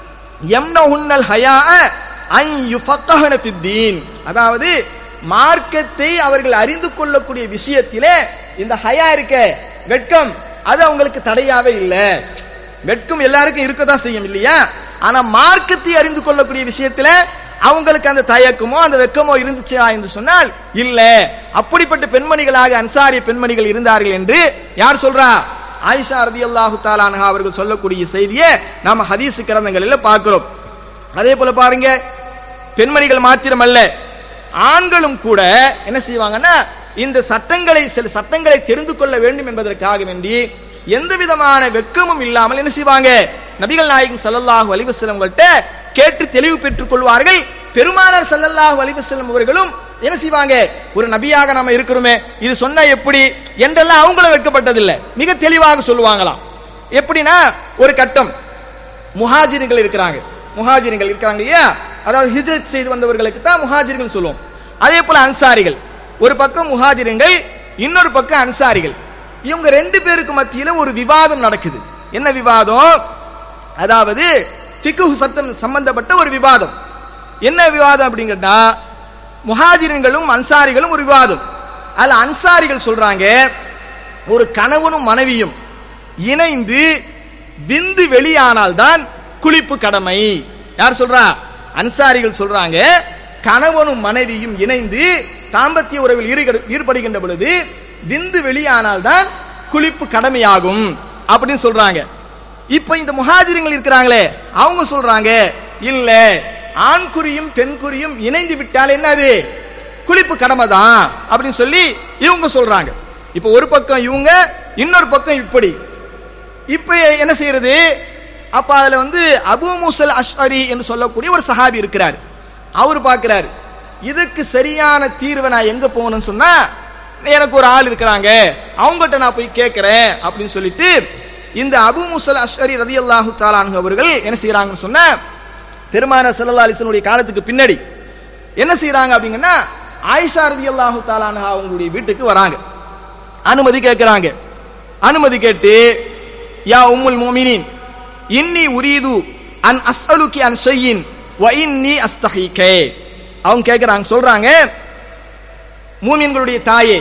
யம்னஹுன்னல் ஹயா அன் யுஃபக்கஹன ஃபித்தீன் அதாவது மார்க்கத்தை அவர்கள் அறிந்து கொள்ளக்கூடிய விஷயத்திலே இந்த ஹயா இருக்க வெட்கம் அது அவங்களுக்கு தடையாவே இல்ல வெட்கம் எல்லாருக்கும் இருக்கதான் செய்யும் இல்லையா ஆனா மார்க்கத்தை அறிந்து கொள்ளக்கூடிய விஷயத்துல அவங்களுக்கு அந்த தயக்கமோ அந்த வெக்கமோ இருந்துச்சா என்று சொன்னால் இல்ல அப்படிப்பட்ட பெண்மணிகளாக அன்சாரிய பெண்மணிகள் இருந்தார்கள் என்று யார் சொல்றா ஆயிஷா ரதியல்லாஹு தாலானஹா அவர்கள் சொல்லக்கூடிய செய்தியை நாம ஹதீஸ் கிரந்தங்களில் பார்க்கிறோம் அதே போல பாருங்க பெண்மணிகள் மாத்திரமல்ல ஆண்களும் கூட என்ன செய்வாங்கன்னா இந்த சட்டங்களை சில சட்டங்களை தெரிந்து கொள்ள வேண்டும் என்பதற்காக வேண்டி எந்த விதமான வெட்கமும் இல்லாமல் என்ன செய்வாங்க நபிகள் நாயகம் ஸல்லல்லாஹு அலைஹி வஸல்லம் அவங்கள்ட்ட கேட்டு தெளிவு பெற்றுக் கொள்வார்கள் பெருமானார் ஸல்லல்லாஹு அலைஹி வஸல்லம் அவர்களும் என்ன செய்வாங்க ஒரு நபியாக நாம இருக்கிறோமே இது சொன்னா எப்படி என்றெல்லாம் அவங்களும் வெட்கப்பட்டதில்லை மிக தெளிவாக சொல்லுவாங்களாம் எப்படின்னா ஒரு கட்டம் முஹாஜிர்கள் இருக்கிறாங்க முஹாஜிர்கள் இருக்கிறாங்க இல்லையா அதாவது ஹிஜ்ரத் செய்து வந்தவர்களுக்கு தான் முஹாஜிர்கள் சொல்லுவோம் அதே போல அன்சாரிகள் ஒரு பக்கம் முஹாஜிர்கள் இன்னொரு பக்கம் அன்சாரிகள் இவங்க ரெண்டு பேருக்கு மத்தியில ஒரு விவாதம் நடக்குது என்ன விவாதம் அதாவது ஃபிக்ஹ் சட்டம் சம்பந்தப்பட்ட ஒரு விவாதம் என்ன விவாதம் அப்படிங்கட்டா முஹாஜிர்களும் அன்சாரிகளும் ஒரு விவாதம் அதுல அன்சாரிகள் சொல்றாங்க ஒரு கணவனும் மனைவியும் இணைந்து விந்து வெளியானால் தான் குளிப்பு கடமை யார் சொல்றா அன்சாரிகள் சொல்றாங்க கணவனும் மனைவியும் இணைந்து தாம்பத்திய உறவில் ஈடுபடு- ஈடுபடுகின்ற பொழுது விந்து வெளியானால் தான் குளிப்பு கடமையாகும் அப்படின்னு சொல்றாங்க இப்ப இந்த முஹாஜிர்கள் இருக்கிறாங்களே அவங்க சொல்றாங்க இல்ல ஆண் குறியும் பெண் குறியும் இணைந்து விட்டால் என்னது குளிப்பு கடமை தான் அப்படின்னு சொல்லி இவங்க சொல்றாங்க இப்ப ஒரு பக்கம் இவங்க இன்னொரு பக்கம் இப்படி இப்ப என்ன செய்யறது அப்ப அதுல வந்து அபூ மூசல் அஷ்அரி என்று சொல்லக்கூடிய ஒரு சஹாபி இருக்கிறார் அவர் பார்க்கிறார் இதுக்கு சரியான தீர்வை நான் எங்க போகணும்னு சொன்னா எனக்கு ஒரு ஆள் இருக்கிறாங்க அவங்ககிட்ட நான் போய் கேட்கிறேன் அப்படின்னு சொல்லிட்டு இந்த அபு முசல் அஷ்அரி ரதியல்லாஹு தாலான் அவர்கள் என்ன செய்யறாங்கன்னு சொன்னா பெருமான சல்லா அலிசனுடைய காலத்துக்கு பின்னாடி என்ன செய்யறாங்க அப்படிங்கன்னா ஆயிஷா ரதியல்லாஹு தாலான் அவங்களுடைய வீட்டுக்கு வராங்க அனுமதி கேட்கிறாங்க அனுமதி கேட்டு யா உம்முல் முஃமினீன் இன்னி உரீது அன் அஸ்அலுகி அன் ஷையின் வ இன்னி அஸ்தஹீகே அவங்க கேட்கறாங்க சொல்றாங்க மூமின்களுடைய தாயே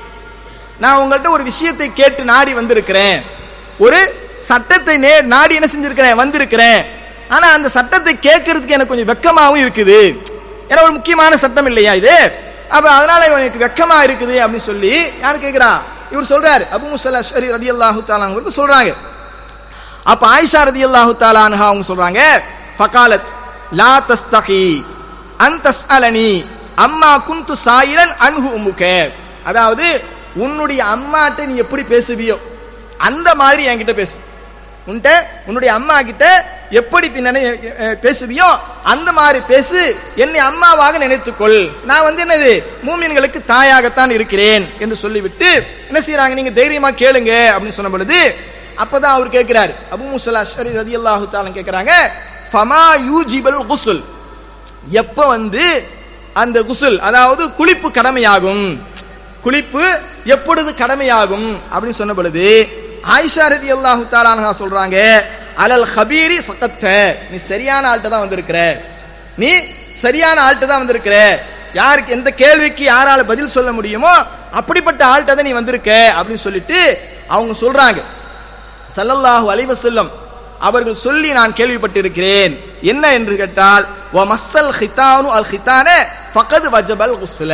நான் உங்கள்ட்ட ஒரு விஷயத்தை கேட்டு நாடி வந்திருக்கிறேன் ஒரு சட்டத்தை நே நாடி என்ன செஞ்சிருக்கிறேன் வந்திருக்கிறேன் ஆனா அந்த சட்டத்தை கேட்கறதுக்கு எனக்கு கொஞ்சம் வெக்கமாவும் இருக்குது ஏன்னா ஒரு முக்கியமான சட்டம் இல்லையா இது அப்ப அதனால எனக்கு வெக்கமா இருக்குது அப்படின்னு சொல்லி யாரு கேக்குறா இவர் சொல்றாரு அபு முசல்லா ஷரி ரதி அல்லாஹு தாலாங்கிறது சொல்றாங்க அப்ப ஆயிஷா ரதி அல்லாஹு தாலான்ஹா அவங்க சொல்றாங்க ஃபகாலத் லா தஸ்தகி அன் தஸ்அலனி அம்மா குந்து சாயிரன் அன்ஹு உம்முக அதாவது உன்னுடைய அம்மாட்ட நீ எப்படி பேசுவியோ அந்த மாதிரி என்கிட்ட பேசு உன்கிட்ட உன்னுடைய அம்மா கிட்ட எப்படி பின்னணி அஹ், பேசுவியோ அந்த மாதிரி பேசு என்னை அம்மாவாக நினைத்துக்கொள் நான் வந்து என்னது மூமின்களுக்கு தாயாகத்தான் இருக்கிறேன் என்று சொல்லிவிட்டு என்ன செய்யறாங்க நீங்க தைரியமா கேளுங்க அப்படின்னு சொன்ன பொழுது அப்பதான் அவர் கேட்கிறார் அபு முசல்லா அஷ்அரி ரலியல்லாஹு தஆலா கேட்கறாங்க ஃபமா யூஜிபல் குஸ்ல் எப்ப வந்து அந்த குசுல் அதாவது குளிப்பு கடமையாகும் குளிப்பு எப்பொழுது கடமையாகும் அப்படின்னு சொன்ன பொழுது ஆயிஷா ரதி அல்லாஹு தாலானஹா சொல்றாங்க அலல் ஹபீரி சக்கத்த நீ சரியான ஆள்கிட்ட தான் வந்திருக்கிற நீ சரியான ஆள்கிட்ட தான் வந்திருக்கிற யாருக்கு எந்த கேள்விக்கு யாரால பதில் சொல்ல முடியுமோ அப்படிப்பட்ட ஆள்கிட்ட தான் நீ வந்திருக்க அப்படின்னு சொல்லிட்டு அவங்க சொல்றாங்க ஸல்லல்லாஹு அலைஹி வஸல்லம் அவர்கள் சொல்லி நான் கேள்விப்பட்டிருக்கிறேன் என்ன என்று கேட்டால் வ மஸ்ஸல் ஹிதானு அல் ஹிதான ஃபகத் வஜபல் குஸ்ல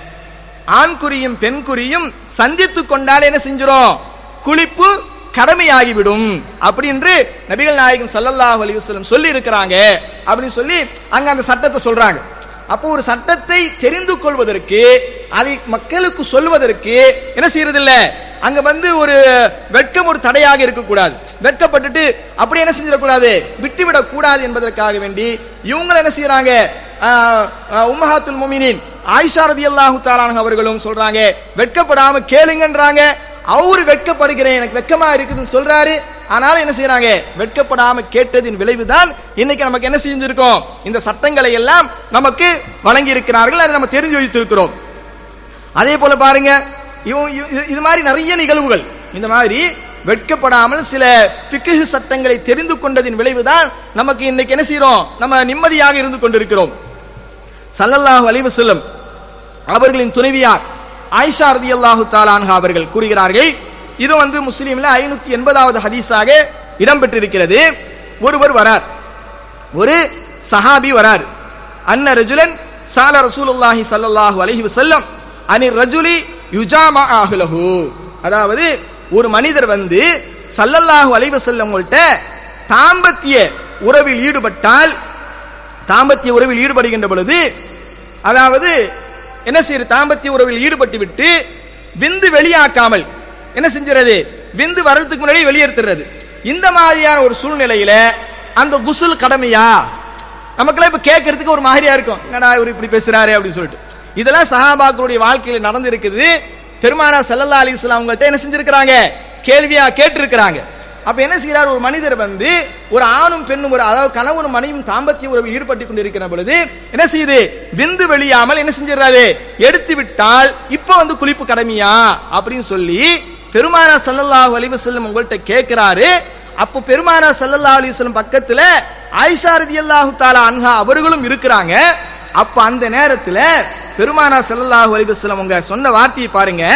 ஆண் குறியும் பெண் குறியும் சந்தித்துக் கொண்டால் என்ன செஞ்சிரும் குளிப்பு கடமையாகிவிடும் அப்படி என்று நபிகள் நாயகம் ஸல்லல்லாஹு அலைஹி வஸல்லம் சொல்லி இருக்கிறாங்க அப்படின்னு சொல்லி அங்க அந்த சட்டத்தை சொல்றாங்க அப்போ ஒரு சட்டத்தை தெரிந்து கொள்வதற்கு அதை மக்களுக்கு சொல்வதற்கு என்ன செய்யறது இல்ல அங்க வந்து ஒரு வெட்கம் ஒரு தடையாக இருக்கக்கூடாது வெட்கப்பட்டுட்டு அப்படி என்ன செஞ்சிடக்கூடாது விட்டுவிடக் கூடாது என்பதற்காக வேண்டி இவங்க என்ன செய்யறாங்க ஆஹ், ஆஹ், உம்மஹாத்துல் முமினின் ஆயிஷா ரதியல்லாஹு தஆலா அவர்களும் சொல்றாங்க வெட்கப்படாம கேளுங்கன்றாங்க அவரு வெட்கப்படுகிறேன் எனக்கு வெட்கமா இருக்குதுன்னு சொல்றாரு ஆனாலும் என்ன செய்யறாங்க வெட்கப்படாம கேட்டதின் விளைவுதான் இன்னைக்கு நமக்கு என்ன செஞ்சிருக்கோம் இந்த சட்டங்களை எல்லாம் நமக்கு வழங்கி இருக்கிறார்கள் அதை நம்ம தெரிஞ்சு வைத்திருக்கிறோம் அதே போல பாருங்க இவங்க இது- இது மாதிரி நிறைய நிகழ்வுகள் இந்த மாதிரி வெட்கப்படாமல் சில ஃபிக்ஹ் சட்டங்களை தெரிந்து கொண்டதின் விளைவுதான் நமக்கு இன்னைக்கு என்ன செய்றோம் நம்ம நிம்மதியாக இருந்து கொண்டிருக்கிறோம் ஸல்லல்லாஹு அலைஹி வஸல்லம் அவர்களின் துணைவியார் ஆயிஷா ரதியல்லாஹு தாலான்ஹா அவர்கள் கூறுகிறார்கள் இது வந்து முஸ்லீம்ல ஐநூத்தி எண்பதாவது ஹதீஸாக இடம்பெற்றிருக்கிறது ஒருவர் வரார் ஒரு சஹாபி வரார் அன்ன ரஜுலன் சால ரசூலுல்லாஹி ஸல்லல்லாஹு அலைஹி வஸல்லம் அனிர் ரஜுலி யுஜாமா ஆஹ்லஹு அதாவது ஒரு மனிதர் வந்து ஸல்லல்லாஹு அலைஹி வஸல்லம் உங்கள்ட்ட தாம்பத்திய உறவில் ஈடுபட்டால் தாம்பத்திய உறவில் ஈடுபடுகின்ற பொழுது அதாவது என்ன செய்யுது தாம்பத்திய உறவில் ஈடுபட்டு விட்டு விந்து வெளியாக்காமல் என்ன செஞ்சுறது விந்து வர்றதுக்கு முன்னாடி வெளியேற்றுறது இந்த மாதிரியான ஒரு சூழ்நிலையில அந்த குசுல் கடமையா நமக்கெல்லாம் இப்ப கேட்கறதுக்கு ஒரு மாதிரியா இருக்கும் என்னடா இவர் இப்படி பேசுறாரு அப்படின்னு சொல்லிட்டு இதெல்லாம் சஹாபாக்களுடைய வாழ்க்கையில் நடந்து இருக்குது பெருமானா சல்லல்லா அலிஸ்லாம் அவங்கள்ட்ட என்ன செஞ்சிருக்கிறாங்க கேள்வியா கேட்டிருக்கிறாங்க அப்ப என்ன செய்யறார் ஒரு மனிதர் வந்து ஒரு ஆணும் பெண்ணும் ஒரு அதாவது கணவனும் மனைவியும் தாம்பத்திய உறவில் ஈடுபட்டு கொண்டிருக்கிற பொழுது என்ன செய்யுது விந்து வெளியாமல் என்ன செஞ்சிடறாரு எடுத்து விட்டால் இப்ப வந்து குளிப்பு கடமையா அப்படின்னு சொல்லி பெருமானா சல்லல்லாஹு அலைஹி வஸல்லம் உங்கள்ட்ட கேட்கிறாரு அப்போ பெருமானா சல்லல்லாஹு அலைஹி வஸல்லம் பக்கத்துல ஆயிஷா ரதியல்லாஹு தஆலா அன்ஹா அவர்களும் இருக்கிறாங்க அப்ப அந்த நேரத்துல பெருமானா சல்லல்லாஹு அலைஹி வஸல்லம் உங்க சொன்ன வார்த்தையை பாருங்க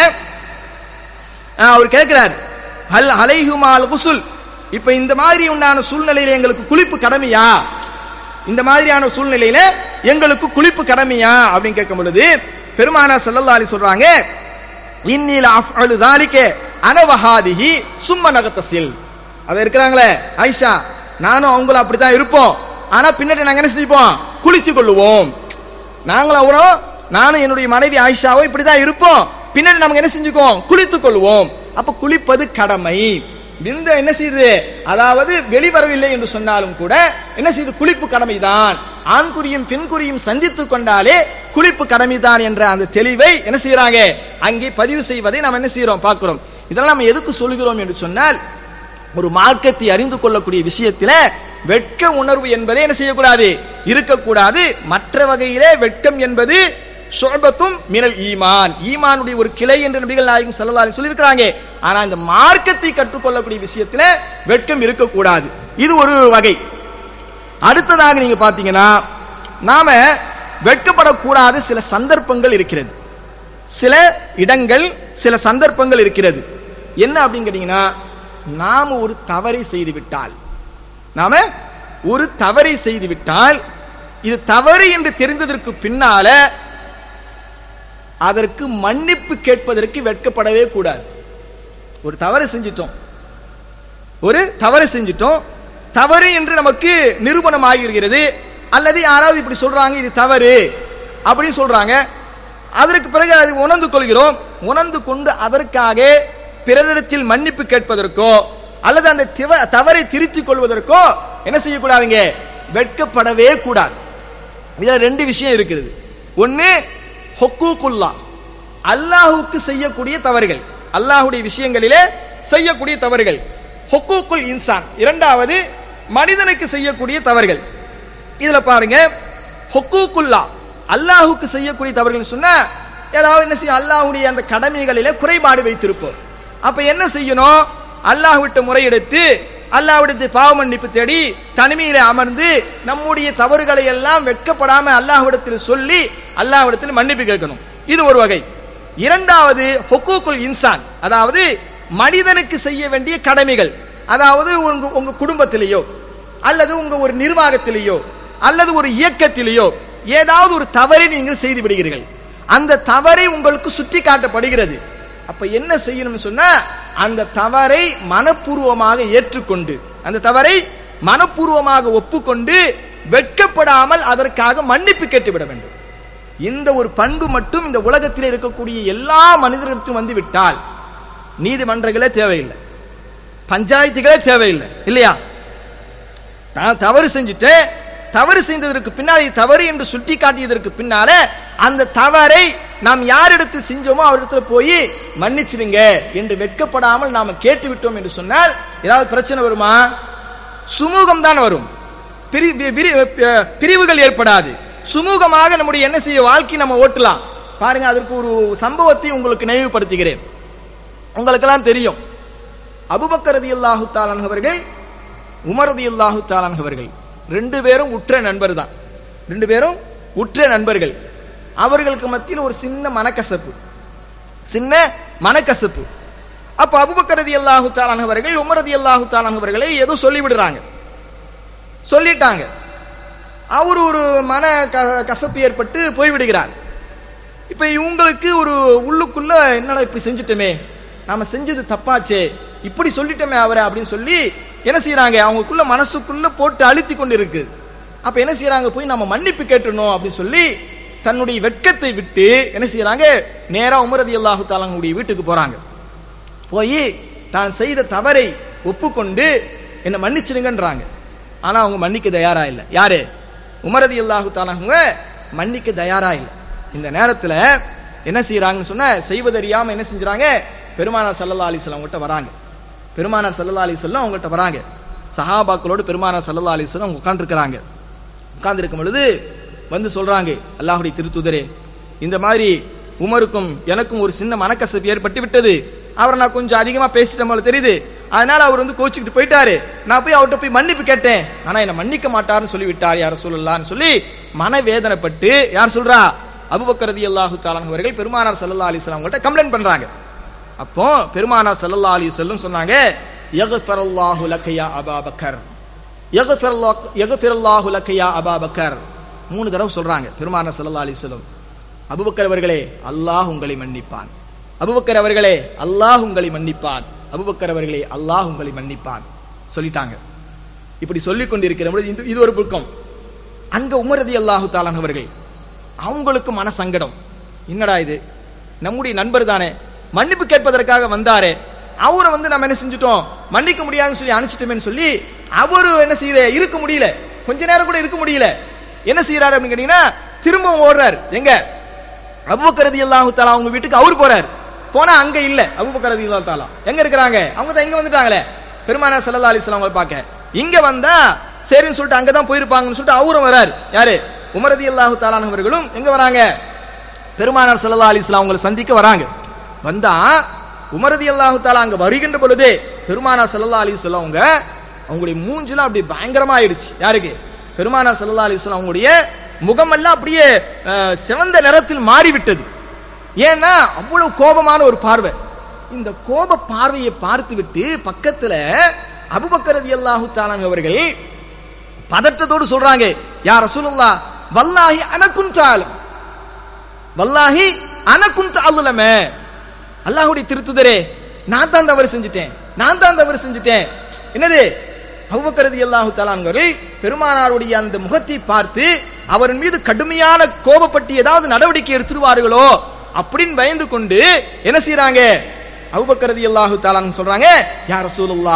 ஆஹ் அவர் கேட்கிறார் ஹல் அலைஹுமால் குசுல் இப்ப இந்த மாதிரி உண்டான சூழ்நிலையில எங்களுக்கு குளிப்பு கடமையா இந்த மாதிரியான சூழ்நிலையில எங்களுக்கு குளிப்பு கடமையா அப்படின்னு கேட்கும் பொழுது பெருமானா ஸல்லல்லாஹு அலைஹி சொல்றாங்க இன்னில அஃஅலு தாலிக அனவஹாதிஹி சும்ம நகத்தசில் அவ இருக்கிறாங்களே ஆயிஷா நானும் அவங்களும் அப்படித்தான் இருப்போம் ஆனா பின்னாடி நாங்க என்ன செஞ்சுப்போம் குளித்துக் கொள்ளுவோம் நாங்களும் அவரும் நானும் என்னுடைய மனைவி ஆயிஷாவோ இப்படிதான் இருப்போம் பின்னாடி நமக்கு என்ன செஞ்சுக்குவோம் குளித்துக் கொள்வோம் அப்ப குளிப்பது கடமை விந்து என்ன செய்யுது அதாவது வெளிவரவில்லை என்று சொன்னாலும் கூட என்ன செய்யுது குளிப்பு கடமைதான் ஆண் குறியும் பெண் குறியும் சந்தித்துக் கொண்டாலே குளிப்பு கடமைதான் என்ற அந்த தெளிவை என்ன செய்யறாங்க அங்கே பதிவு செய்வதை நாம் என்ன செய்யறோம் பார்க்கிறோம் இதெல்லாம் நம்ம எதுக்கு சொல்கிறோம் என்று சொன்னால் ஒரு மார்க்கத்தை அறிந்து கொள்ளக்கூடிய விஷயத்தில வெட்க உணர்வு என்பதே என்ன செய்யக்கூடாது இருக்கக்கூடாது மற்ற வகையிலே வெட்கம் என்பது ஷுஅபத்தும் மினல் ஈமான் ஈமானுடைய ஒரு கிளை என்று நபிகள் நாயகம் ஸல்லல்லாஹு அலைஹி சொல்லியிருக்கிறாங்க ஆனா இந்த மார்க்கத்தை கற்றுக்கொள்ளக்கூடிய விஷயத்தில வெட்கம் இருக்கக்கூடாது இது ஒரு வகை அடுத்ததாக நீங்க பாத்தீங்கன்னா நாம வெட்கப்படக்கூடாத சில சந்தர்ப்பங்கள் இருக்கிறது சில இடங்கள் சில சந்தர்ப்பங்கள் இருக்கிறது என்ன அப்படின்னு கேட்டீங்கன்னா நாம ஒரு தவறை செய்து விட்டால் நாம ஒரு தவறை செய்து விட்டால் இது தவறு என்று தெரிந்ததற்கு பின்னால அதற்கு மன்னிப்பு கேட்பதற்கு வெட்கப்படவே கூடாது ஒரு தவறு செஞ்சிட்டோம் ஒரு தவறு செஞ்சிட்டோம் தவறு என்று நமக்கு நிரூபணம் ஆகியிருக்கிறது அல்லது யாராவது இப்படி சொல்றாங்க இது தவறு அப்படின்னு சொல்றாங்க அதற்கு பிறகு அதை உணர்ந்து கொள்கிறோம் உணர்ந்து கொண்டு அதற்காக பிறரிடத்தில் மன்னிப்பு கேட்பதற்கோ அல்லது அந்த திவ- தவறை திருத்திக் கொள்வதற்கோ என்ன செய்யக்கூடாதுங்க வெட்கப்படவே கூடாது இதுல ரெண்டு விஷயம் இருக்குது ஒன்னு ஹொக்கூக்குல்லா அல்லாஹுக்கு செய்யக்கூடிய தவறுகள் அல்லாஹுடைய விஷயங்களிலே செய்யக்கூடிய தவறுகள் ஹொக்கூக்குல் இன்சான் இரண்டாவது மனிதனுக்கு செய்யக்கூடிய தவறுகள் இதுல பாருங்க ஹொக்கூக்குல்லா அல்லாஹுக்கு செய்யக்கூடிய தவறுகள் சொன்னா ஏதாவது என்ன செய்யும் அல்லாஹுடைய அந்த கடமைகளிலே குறைபாடு வைத்திருப்போம் அப்ப என்ன செய்யணும் அல்லாஹ்விட்ட முறையெடுத்து அல்லாஹ்விடத்து பாவ மன்னிப்பு தேடி தனிமையில அமர்ந்து நம்முடைய தவறுகளை எல்லாம் வெட்கப்படாம அல்லாஹ்விடத்தில் சொல்லி அல்லாஹ்விடத்தில் மன்னிப்பு கேட்கணும் இது ஒரு வகை இரண்டாவது ஹொக்கூக்குல் இன்சான் அதாவது மனிதனுக்கு செய்ய வேண்டிய கடமைகள் அதாவது உங்க உங்க குடும்பத்திலேயோ அல்லது உங்க ஒரு நிர்வாகத்திலேயோ அல்லது ஒரு இயக்கத்திலேயோ ஏதாவது ஒரு தவறை நீங்கள் செய்து விடுகிறீர்கள் அந்த தவறை உங்களுக்கு சுட்டி காட்டப்படுகிறது அப்ப என்ன செய்யணும்னு சொன்னா அந்த தவறை மனப்பூர்வமாக ஏற்றுக்கொண்டு அந்த தவறை மனப்பூர்வமாக ஒப்புக்கொண்டு வெட்கப்படாமல் அதற்காக மன்னிப்பு கேட்டுவிட வேண்டும் இந்த ஒரு பண்பு மட்டும் இந்த உலகத்தில் இருக்கக்கூடிய எல்லா மனிதர்களுக்கும் வந்து விட்டால் நீதிமன்றங்களே தேவையில்லை பஞ்சாயத்துகளே தேவையில்லை இல்லையா தான் தவறு செஞ்சுட்டு தவறு செய்ததற்கு பின்னாடி தவறு என்று சுட்டி காட்டியதற்கு பின்னால அந்த தவறை நாம் யாரிடத்தில் செஞ்சோமோ அவரிடத்துல போய் மன்னிச்சிடுங்க என்று வெட்கப்படாமல் நாம கேட்டு விட்டோம் என்று சொன்னால் ஏதாவது பிரச்சனை வருமா சுமூகம் தான் வரும் பிரி- வி- விரி- அஹ் பிரிவுகள் ஏற்படாது சுமூகமாக நம்முடைய என்ன செய்ய வாழ்க்கை நம்ம ஓட்டலாம் பாருங்க அதற்கு ஒரு சம்பவத்தை உங்களுக்கு நினைவுபடுத்துகிறேன் உங்களுக்கெல்லாம் தெரியும் அபுபக்கர் ரதியல்லாஹு தாலான் அவர்கள் உமர் ரதியல்லாஹு தாலான் அவர்கள் ரெண்டு பேரும் உற்ற நண்பர் தான் ரெண்டு பேரும் உற்ற நண்பர்கள் அவர்களுக்கு மத்தியில் ஒரு சின்ன மனக்கசப்பு சின்ன மனக்கசப்பு அப்ப அபுபக்கர் ரதியல்லாஹு தாலான் அவர்கள் உமர் ரதியல்லாஹு தாலான் அவர்களை ஏதோ சொல்லி விடுறாங்க சொல்லிட்டாங்க அவர் ஒரு மன க- கசப்பு ஏற்பட்டு போய்விடுகிறார் இப்ப இவங்களுக்கு ஒரு உள்ளுக்குள்ள என்னடா இப்படி செஞ்சுட்டோமே நாம செஞ்சது தப்பாச்சே இப்படி சொல்லிட்டோமே அவரை அப்படின்னு சொல்லி என்ன செய்யறாங்க அவங்களுக்குள்ள மனசுக்குள்ள போட்டு அழுத்தி கொண்டு இருக்கு அப்ப என்ன செய்யறாங்க போய் நம்ம மன்னிப்பு கேட்டணும் அப்படின்னு சொல்லி தன்னுடைய வெட்கத்தை விட்டு என்ன செய்யறாங்க நேரா உமரதி அல்லாஹு தாலாங்களுடைய வீட்டுக்கு போறாங்க போய் தான் செய்த தவறை ஒப்புக்கொண்டு என்னை மன்னிச்சிடுங்கன்றாங்க ஆனா அவங்க மன்னிக்க தயாரா இல்லை யாரு உமரதி அல்லாஹு தாலாங்க மன்னிக்க தயாரா இல்லை இந்த நேரத்துல என்ன செய்யறாங்கன்னு சொன்ன செய்வதறியாம என்ன செஞ்சுறாங்க பெருமானார் சல்லல்லா அலிஸ்லாம் அவங்ககிட்ட வராங்க பெருமானார் சல்லல்லா அலிஸ்லாம் அவங்ககிட்ட வராங்க சஹாபாக்களோடு பெருமானார் சல்லல்லா அலிஸ்லாம் உட்காந்துருக்கிறாங்க உட்கார்ந்திருக்கும் பொழுது வந்து சொல்றாங்க அல்லாஹுடைய திருத்துதரே இந்த மாதிரி உமருக்கும் எனக்கும் ஒரு சின்ன மனக்கசப்பு ஏற்பட்டு விட்டது அவரை நான் கொஞ்சம் அதிகமா பேசிட்டேன் போல தெரியுது அதனால அவர் வந்து கோச்சுக்கிட்டு போயிட்டாரு நான் போய் அவர்கிட்ட போய் மன்னிப்பு கேட்டேன் ஆனா என்ன மன்னிக்க மாட்டாருன்னு சொல்லி விட்டார் யார சொல்லலாம்னு சொல்லி மனவேதனைப்பட்டு யார் சொல்றா அபுபக்கரதி அல்லாஹு தாலான் அவர்கள் பெருமானார் சல்லல்லா அலிஸ்லாம் அவங்கள்ட்ட கம்ப்ளைண்ட் பண்றாங்க அப்போ பெருமானார் சல்லல்லா அலி செல்லும் சொன்னாங்க யக்ஃபரல்லாஹு லக்கயா அபாபக்கர் யக்ஃபிரல்லாஹ் யக்ஃபிரல்லாஹு லக்கயா அபாபக்கர் மூணு தடவை சொல்றாங்க பெருமானார் சல்லல்லா அலி செல்லும் அபுபக்கர் அவர்களே அல்லாஹ் உங்களை மன்னிப்பான் அபுபக்கர் அவர்களே அல்லாஹ் உங்களை மன்னிப்பான் அபுபக்கர் அவர்களே அல்லாஹ் உங்களை மன்னிப்பான் சொல்லிட்டாங்க இப்படி சொல்லிக் கொண்டிருக்கிற பொழுது இது- இது ஒரு பக்கம் அங்க உமரதி அல்லாஹு தாலான் அவர்கள் அவங்களுக்கு மன சங்கடம் என்னடா இது நம்முடைய நண்பர் தானே மன்னிப்பு கேட்பதற்காக வந்தாரே அவரை வந்து நம்ம என்ன செஞ்சுட்டோம் மன்னிக்க முடியாதுன்னு சொல்லி அனுப்பிச்சிட்டோமேன்னு சொல்லி அவரு என்ன செய்யற இருக்க முடியல கொஞ்ச நேரம் கூட இருக்க முடியல என்ன செய்யறாரு அப்படின்னு கேட்டீங்கன்னா திரும்பவும் ஓடுறாரு எங்க அபுபக்கரதி அல்லாஹு தாலா அவங்க வீட்டுக்கு அவர் போறார் போனா அங்க இல்ல அபுபக்கரதி அல்லாஹு தாலா எங்க இருக்கிறாங்க அவங்க தான் இங்க வந்துட்டாங்களே பெருமானார் ஸல்லல்லாஹு அலைஹி வஸல்லம் அவங்களை பார்க்க இங்க வந்தா சரின்னு சொல்லிட்டு அங்கதான் போயிருப்பாங்கன்னு சொல்லிட்டு அவரும் வரார் யாரு உமரதி அல்லாஹு தாலான் அவர்களும் எங்க வராங்க பெருமானார் ஸல்லல்லாஹு அலைஹி வஸல்லம் அவங்களை சந்திக்க வராங்க வந்தா உமரதி அல்லாஹு தாலா அங்க வருகின்ற பொழுதே பெருமானார் ஸல்லல்லாஹு அலைஹி வஸல்லம் அவங்க அவங்களுடைய மூஞ்சிலாம் அப்படி பயங்கரமா ஆயிடுச்சு யாருக்கு பெருமானார் ஸல்லல்லாஹு அலைஹி வஸல்லம் அவங்களுடைய முகமெல்லாம் அப்படியே அஹ், சிவந்த நிறத்தில் மாறிவிட்டது ஏன்னா அவ்வளவு கோபமான ஒரு பார்வை இந்த கோப பார்வையை பார்த்து விட்டு பக்கத்துல அபுபக்கர் ரலியல்லாஹு தாலான் அவர்கள் பதட்டத்தோடு சொல்றாங்க யா ரசூலுல்லாஹ் வல்லாஹி அனக்கும் தாலும் வல்லாஹி அனக்கும் தாலுலமே அல்லாஹ்வுடைய திருத்துதரே நான் தான் தவறு செஞ்சுட்டேன் நான் தான் தவறு செஞ்சுட்டேன் என்னது அவ்வக்கரதி அல்லாஹு தலான்கள் பெருமானாருடைய அந்த முகத்தை பார்த்து அவரின் மீது கடுமையான கோபப்பட்டு ஏதாவது நடவடிக்கை எடுத்துருவார்களோ அப்படின்னு பயந்து கொண்டு என்ன செய்யறாங்க அவுபக்கரதி அல்லாஹு தாலான் சொல்றாங்க யா ரசூலுல்லாஹ்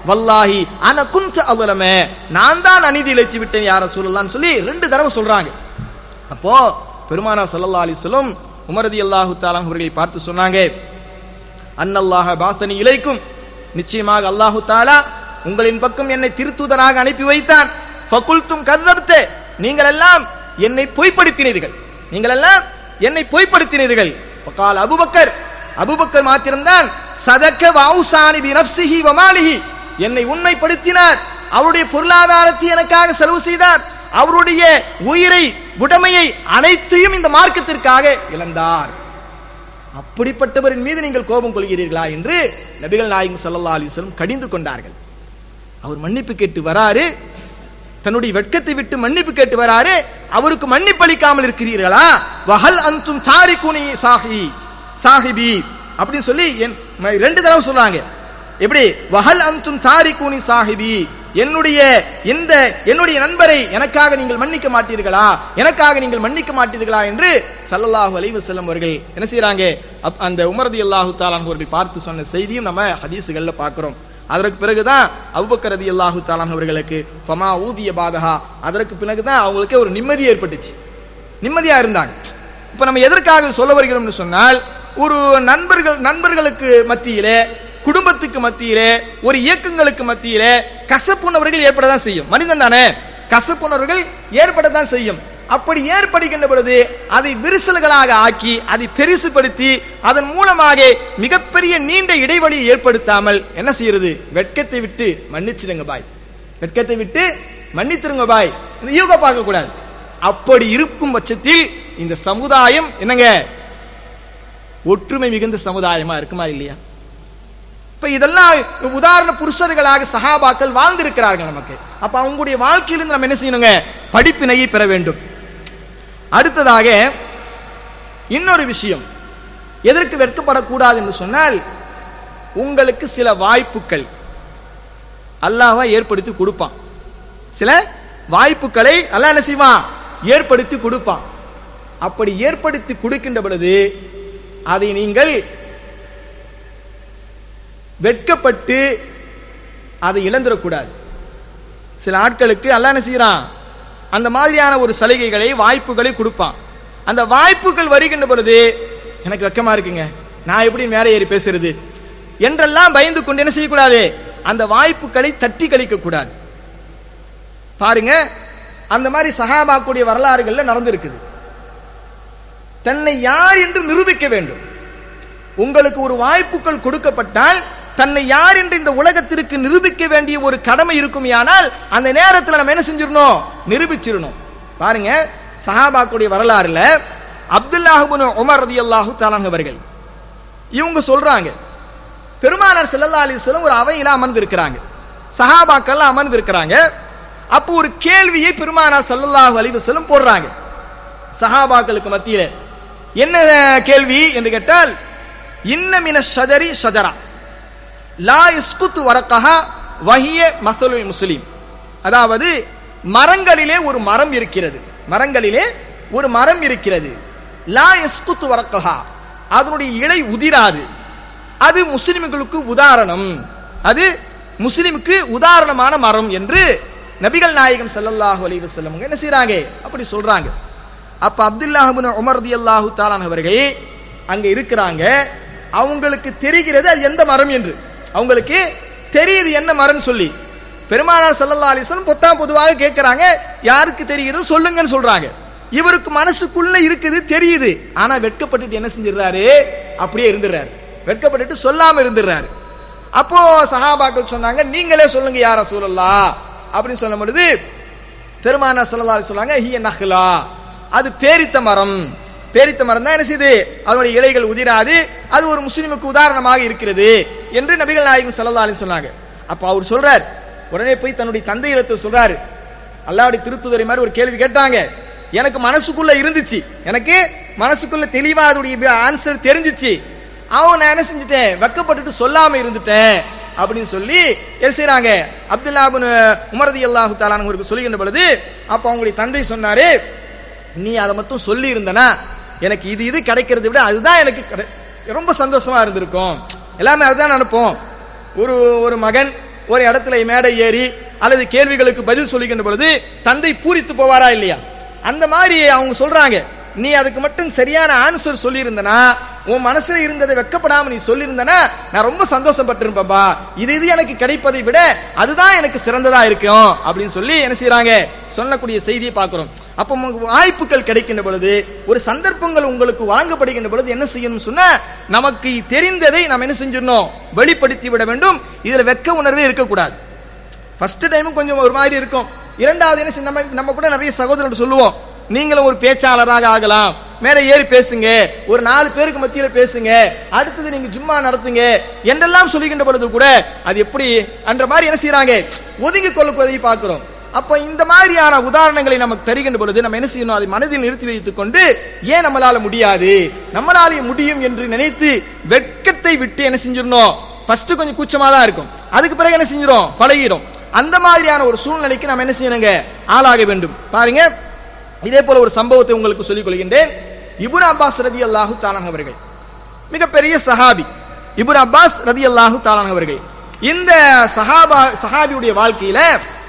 வல்லாஹி அன குன்த அவலமே நான் தான் அநீதி இழைத்து விட்டேன் யார சொல்லலாம்னு சொல்லி ரெண்டு தடவை சொல்றாங்க அப்போ பெருமானா சல்லல்லா அலிஸ்லம் உமரதி அல்லாஹு தாலாம் அவர்களை பார்த்து சொன்னாங்க அன்னல்லாஹ பாத்தனி இலைக்கும் நிச்சயமாக அல்லாஹு தாலா உங்களின் பக்கம் என்னை திருத்துதராக அனுப்பி வைத்தான் ஃபகுல்தும் கதப்தே நீங்கள் எல்லாம் என்னை பொய்ப்படுத்தினீர்கள் நீங்கள் எல்லாம் என்னை பொய்ப்படுத்தினீர்கள் வகால் அபுபக்கர் அபுபக்கர் மாத்திரம்தான் சதக்க வௌசானி பி நஃப்ஸிஹி வ மாலிஹி என்னை உண்மைப்படுத்தினார் அவருடைய பொருளாதாரத்தை எனக்காக செலவு செய்தார் அவருடைய உயிரை உடைமையை அனைத்தையும் இந்த மார்க்கத்திற்காக இழந்தார் அப்படிப்பட்டவரின் மீது நீங்கள் கோபம் கொள்கிறீர்களா என்று நபிகள் நாயகம் ஸல்லல்லாஹு அலைஹி வஸல்லம் கடிந்து கொண்டார்கள் அவர் மன்னிப்பு கேட்டு வராரு தன்னுடைய வெட்கத்தை விட்டு மன்னிப்பு கேட்டு வராரு அவருக்கு மன்னிப்பு அளிக்காமல் இருக்கிறீர்களா வஹல் அன்தும் தாரிகுனி சாஹி சாஹிபி அப்படின்னு சொல்லி என் ம- ரெண்டு தடவை சொல்றாங்க எப்படி வஹல் அன்தும் தாரிகுனி சாஹிபி என்னுடைய இந்த என்னுடைய நண்பரை எனக்காக நீங்கள் மன்னிக்க மாட்டீர்களா எனக்காக நீங்கள் மன்னிக்க மாட்டீர்களா என்று ஸல்லல்லாஹு அலைஹி வஸல்லம் அவர்கள் என்ன செய்றாங்க அப்- அந்த உமரதி அல்லாஹு தாலான் அவர்கள் பார்த்து சொன்ன செய்தியும் நம்ம ஹதீஸுகள்ல பார்க்கிறோம் அதற்கு பிறகுதான் அபுபக்கர் ரதி அல்லாஹு தாலான் அவர்களுக்கு ஃபமா ஊதிய பாதகா அதற்கு பிறகுதான் அவங்களுக்கு ஒரு நிம்மதி ஏற்பட்டுச்சு நிம்மதியா இருந்தாங்க இப்ப நம்ம எதற்காக சொல்ல வருகிறோம்னு சொன்னால் ஒரு நண்பர்கள் நண்பர்களுக்கு மத்தியிலே குடும்பத்துக்கு மத்தியிலே ஒரு இயக்கங்களுக்கு மத்தியிலே கசப்புணர்வுகள் ஏற்படதான் செய்யும் மனிதன் தானே கசப்புணர்வுகள் ஏற்படத்தான் செய்யும் அப்படி ஏற்படுகின்ற பொழுது அதை விரிசல்களாக ஆக்கி அதை பெருசுபடுத்தி அதன் மூலமாக மிகப்பெரிய நீண்ட இடைவெளியை ஏற்படுத்தாமல் என்ன செய்யறது வெட்கத்தை விட்டு மன்னிச்சிடுங்க பாய் வெட்கத்தை விட்டு மன்னித்திருங்க பாய் இந்த யூக பார்க்க கூடாது அப்படி இருக்கும் பட்சத்தில் இந்த சமுதாயம் என்னங்க ஒற்றுமை மிகுந்த சமுதாயமா இருக்குமா இல்லையா இப்ப இதெல்லாம் உதாரண புருஷர்களாக சஹாபாக்கள் வாழ்ந்திருக்கிறார்கள் நமக்கு அப்ப அவங்களுடைய வாழ்க்கையிலிருந்து நம்ம என்ன செய்யணுங்க படிப்பினையை பெற வேண்டும் அடுத்ததாக இன்னொரு விஷயம் எதற்கு வெட்கப்படக்கூடாது என்று சொன்னால் உங்களுக்கு சில வாய்ப்புகள் அல்லாஹ்வா ஏற்படுத்தி கொடுப்பான் சில வாய்ப்புகளை அல்லாஹ் என்ன செய்வான் ஏற்படுத்தி கொடுப்பான் அப்படி ஏற்படுத்தி கொடுக்கின்ற பொழுது அதை நீங்கள் வெட்கப்பட்டு அதை இழந்துடக்கூடாது சில ஆட்களுக்கு அல்லாஹ் என்ன செய்யறான் அந்த மாதிரியான ஒரு சலுகைகளை வாய்ப்புகளை கொடுப்பான் அந்த வாய்ப்புகள் வருகின்ற பொழுது எனக்கு வெக்கமா இருக்குங்க நான் எப்படி மேலே ஏறி பேசுறது என்றெல்லாம் பயந்து கொண்டு என்ன செய்யக்கூடாது அந்த வாய்ப்புகளை தட்டி கழிக்க கூடாது பாருங்க அந்த மாதிரி சஹாபாக்குடைய வரலாறுகள்ல நடந்திருக்குது தன்னை யார் என்று நிரூபிக்க வேண்டும் உங்களுக்கு ஒரு வாய்ப்புகள் கொடுக்கப்பட்டால் தன்னை யார் என்று இந்த உலகத்திற்கு நிரூபிக்க வேண்டிய ஒரு கடமை இருக்குமையானால் அந்த நேரத்தில் நம்ம என்ன செஞ்சிடணும் நிரூபிச்சிடணும் பாருங்க சஹாபாக்குடைய வரலாறுல அப்துல்லாஹுபின் உமர் ரதியல்லாஹு தாலான் அவர்கள் இவங்க சொல்றாங்க பெருமானார் ஸல்லல்லாஹு அலைஹி வஸல்லம் ஒரு அவையில அமர்ந்து இருக்கிறாங்க சஹாபாக்கள் அமர்ந்து இருக்கிறாங்க அப்போ ஒரு கேள்வியை பெருமானார் ஸல்லல்லாஹு அலைஹி வஸல்லம் போடுறாங்க சஹாபாக்களுக்கு மத்தியில என்ன கேள்வி என்று கேட்டால் இன்னமின ஷஜரி ஷஜரா லா இஸ்குத்து வரக்கஹா வஹிய மசலுல் முஸ்லிம் அதாவது மரங்களிலே ஒரு மரம் இருக்கிறது மரங்களிலே ஒரு மரம் இருக்கிறது லா இஸ்குத்து வரக்கஹா அதனுடைய இலை உதிராது அது முஸ்லிம்களுக்கு உதாரணம் அது முஸ்லிமுக்கு உதாரணமான மரம் என்று நபிகள் நாயகம் ஸல்லல்லாஹு அலைஹி வஸல்லம் அவங்க என்ன செய்றாங்க அப்படி சொல்றாங்க அப்ப அப்துல்லாஹ் இப்னு உமர் ரலியல்லாஹு தஆலா அவர்கள் அங்க இருக்கிறாங்க அவங்களுக்கு தெரிகிறது அது எந்த மரம் என்று அவங்களுக்கு தெரியுது என்ன மரம் சொல்லி பெருமானார் ஸல்லல்லாஹு அலைஹி வஸல்லம் பொத்தா பொதுவாக கேட்கறாங்க யாருக்கு தெரிகிறது சொல்லுங்கன்னு சொல்றாங்க இவருக்கு மனசுக்குள்ள இருக்குது தெரியுது ஆனா வெட்கப்பட்டுட்டு என்ன செஞ்சிடுறாரு அப்படியே இருந்துடுறாரு வெட்கப்பட்டுட்டு சொல்லாம இருந்துடுறாரு அப்போ சஹாபாக்கள் சொன்னாங்க நீங்களே சொல்லுங்க யார சூழல்லா அப்படின்னு சொல்லும் பொழுது பெருமானா ஸல்லல்லாஹு அலைஹி சொன்னாங்க ஹிய நஹ்லா அது பேரித்த மரம் பேரித்த மரம் தான் என்ன செய்யுது அதனுடைய இலைகள் உதிராது அது ஒரு முஸ்லிமுக்கு உதாரணமாக இருக்கிறது என்று நபிகள் நாயகம் ஸல்லல்லாஹு அலைஹி சொன்னாங்க அப்ப அவர் சொல்றார் உடனே போய் தன்னுடைய தந்தையிடத்தில் சொல்றாரு அல்லாஹ்வுடைய திருத்துதரை மாதிரி ஒரு கேள்வி கேட்டாங்க எனக்கு மனசுக்குள்ள இருந்துச்சு எனக்கு மனசுக்குள்ள தெளிவா அதோடைய ஆன்சர் தெரிஞ்சிச்சு அவன் நான் என்ன செஞ்சுட்டேன் வெக்கப்பட்டுட்டு சொல்லாம இருந்துட்டேன் அப்படின்னு சொல்லி என்ன செய்றாங்க அப்துல்லா பின் உமரதி அல்லாஹு தாலானவருக்கு சொல்லுகின்ற பொழுது அப்ப அவங்களுடைய தந்தை சொன்னாரு நீ அதை மட்டும் சொல்லி இருந்தனா எனக்கு இது இது கிடைக்கிறதை விட அதுதான் எனக்கு கிடை- ரொம்ப சந்தோஷமா இருந்திருக்கும் எல்லாமே அதுதான் நினைப்போம் ஒரு ஒரு மகன் ஒரு இடத்துல மேடை ஏறி அல்லது கேள்விகளுக்கு பதில் சொல்லுகின்ற பொழுது தந்தை பூரித்து போவாரா இல்லையா அந்த மாதிரி அவங்க சொல்றாங்க நீ அதுக்கு மட்டும் சரியான ஆன்சர் சொல்லியிருந்தனா உன் மனசுல இருந்ததை வெக்கப்படாம நீ சொல்லியிருந்தனா நான் ரொம்ப சந்தோஷப்பட்டிருப்பேன்பா இது இது எனக்கு கிடைப்பதை விட அதுதான் எனக்கு சிறந்ததா இருக்கும் அப்படின்னு சொல்லி என்ன செய்யறாங்க சொல்லக்கூடிய செய்தியை பார்க்கிறோம் அப்போ உங்களுக்கு வாய்ப்புகள் கிடைக்கின்ற பொழுது ஒரு சந்தர்ப்பங்கள் உங்களுக்கு வழங்கப்படுகின்ற பொழுது என்ன செய்யணும் சொன்னா நமக்கு தெரிந்ததை நாம் என்ன செஞ்சிடணும் வெளிப்படுத்தி விட வேண்டும் இதுல வெக்க உணர்வே இருக்கக்கூடாது ஃபர்ஸ்ட் டைமும் கொஞ்சம் ஒரு மாதிரி இருக்கும் இரண்டாவது என்ன செய்ய- நம்ம நம்ம கூட நிறைய சகோதரர்கள் சொல்லுவோம் நீங்களும் ஒரு பேச்சாளராக ஆகலாம் மேடை ஏறி பேசுங்க ஒரு நாலு பேருக்கு மத்தியில பேசுங்க அடுத்தது நீங்க ஜும்மா நடத்துங்க என்றெல்லாம் சொல்லுகின்ற பொழுது கூட அது எப்படி என்ற மாதிரி என்ன செய்யறாங்க ஒதுங்கி கொள்ளுவதை பார்க்கிறோம் அப்ப இந்த மாதிரியான உதாரணங்களை நமக்கு தருகின்ற பொழுது நம்ம என்ன செய்யணும் அதை மனதில் நிறுத்தி வைத்துக் கொண்டு ஏன் நம்மளால முடியாது நம்மளால முடியும் என்று நினைத்து வெட்கத்தை விட்டு என்ன செஞ்சிடணும் ஃபர்ஸ்ட் கொஞ்சம் கூச்சமா தான் இருக்கும் அதுக்கு பிறகு என்ன செஞ்சிடும் பழகிடும் அந்த மாதிரியான ஒரு சூழ்நிலைக்கு நம்ம என்ன செய்யணுங்க ஆளாக வேண்டும் பாருங்க இதே போல ஒரு சம்பவத்தை உங்களுக்கு சொல்லிக் கொள்கின்றேன் இபுன் அப்பாஸ் ரதி அல்லாஹு தாலான் அவர்கள் மிகப்பெரிய சஹாபி இபுன் அப்பாஸ் ரதி அல்லாஹு தாலான் அவர்கள் இந்த சஹாபா சஹாபியுடைய வாழ்க்கையில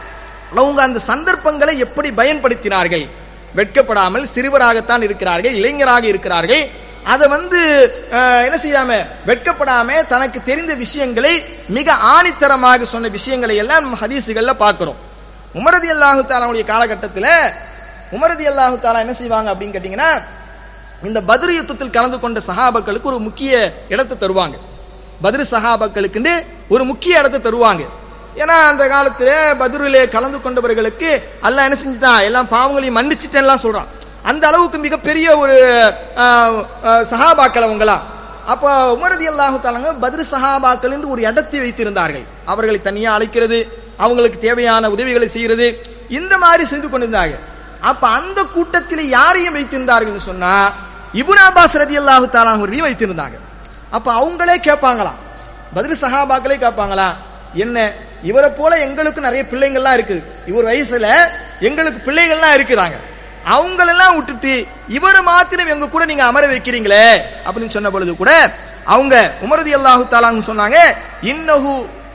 அவங்க அந்த சந்தர்ப்பங்களை எப்படி பயன்படுத்தினார்கள் வெட்கப்படாமல் சிறுவராகத்தான் இருக்கிறார்கள் இளைஞராக இருக்கிறார்கள் அதை வந்து அஹ், என்ன செய்யாம வெட்கப்படாம தனக்கு தெரிந்த விஷயங்களை மிக ஆணித்தரமாக சொன்ன விஷயங்களை எல்லாம் நம்ம ஹதீசுகள்ல பார்க்கிறோம் உமரதி அல்லாஹு தாலாவுடைய காலகட்டத்தில் உமரதி அல்லாஹு தாலா என்ன செய்வாங்க அப்படின்னு கேட்டீங்கன்னா இந்த பத்ரு யுத்தத்தில் கலந்து கொண்ட சஹாபாக்களுக்கு ஒரு முக்கிய இடத்தை தருவாங்க பத்ரு சஹாபாக்களுக்கு ஒரு முக்கிய இடத்தை தருவாங்க ஏன்னா அந்த காலத்துல பத்ருலே கலந்து கொண்டவர்களுக்கு அல்லாஹ் என்ன செஞ்சுட்டான் எல்லாம் பாவங்களையும் மன்னிச்சுட்டேன்லாம் சொல்றான் அந்த அளவுக்கு மிகப்பெரிய ஒரு ஆஹ், ஆஹ், சஹாபாக்கள் அவங்களா அப்ப உமரதி அல்லாஹு தாலாங்க பத்ரு சஹாபாக்கள் என்று ஒரு இடத்தை வைத்திருந்தார்கள் அவர்களை தனியா அழைக்கிறது அவங்களுக்கு தேவையான உதவிகளை செய்யறது இந்த மாதிரி செய்து கொண்டிருந்தாங்க அப்ப அந்த கூட்டத்தில் யாரையும் வைத்திருந்தார்கள் சொன்னா இபுன் அப்பாஸ் ரதி அல்லாஹு தாலாஹுரையும் வைத்திருந்தாங்க அப்ப அவங்களே கேட்பாங்களாம் பதில் சஹாபாக்களே கேட்பாங்களா என்ன இவரை போல எங்களுக்கு நிறைய பிள்ளைங்கள்லாம் இருக்குது இவர் வயசுல எங்களுக்கு பிள்ளைகள்லாம் இருக்கிறாங்க அவங்களெல்லாம் விட்டுட்டு இவரை மாத்திரம் எங்க கூட நீங்க அமர வைக்கிறீங்களே அப்படின்னு சொன்ன பொழுது கூட அவங்க உமரதி அல்லாஹு தாலாங்க சொன்னாங்க இன்னஹு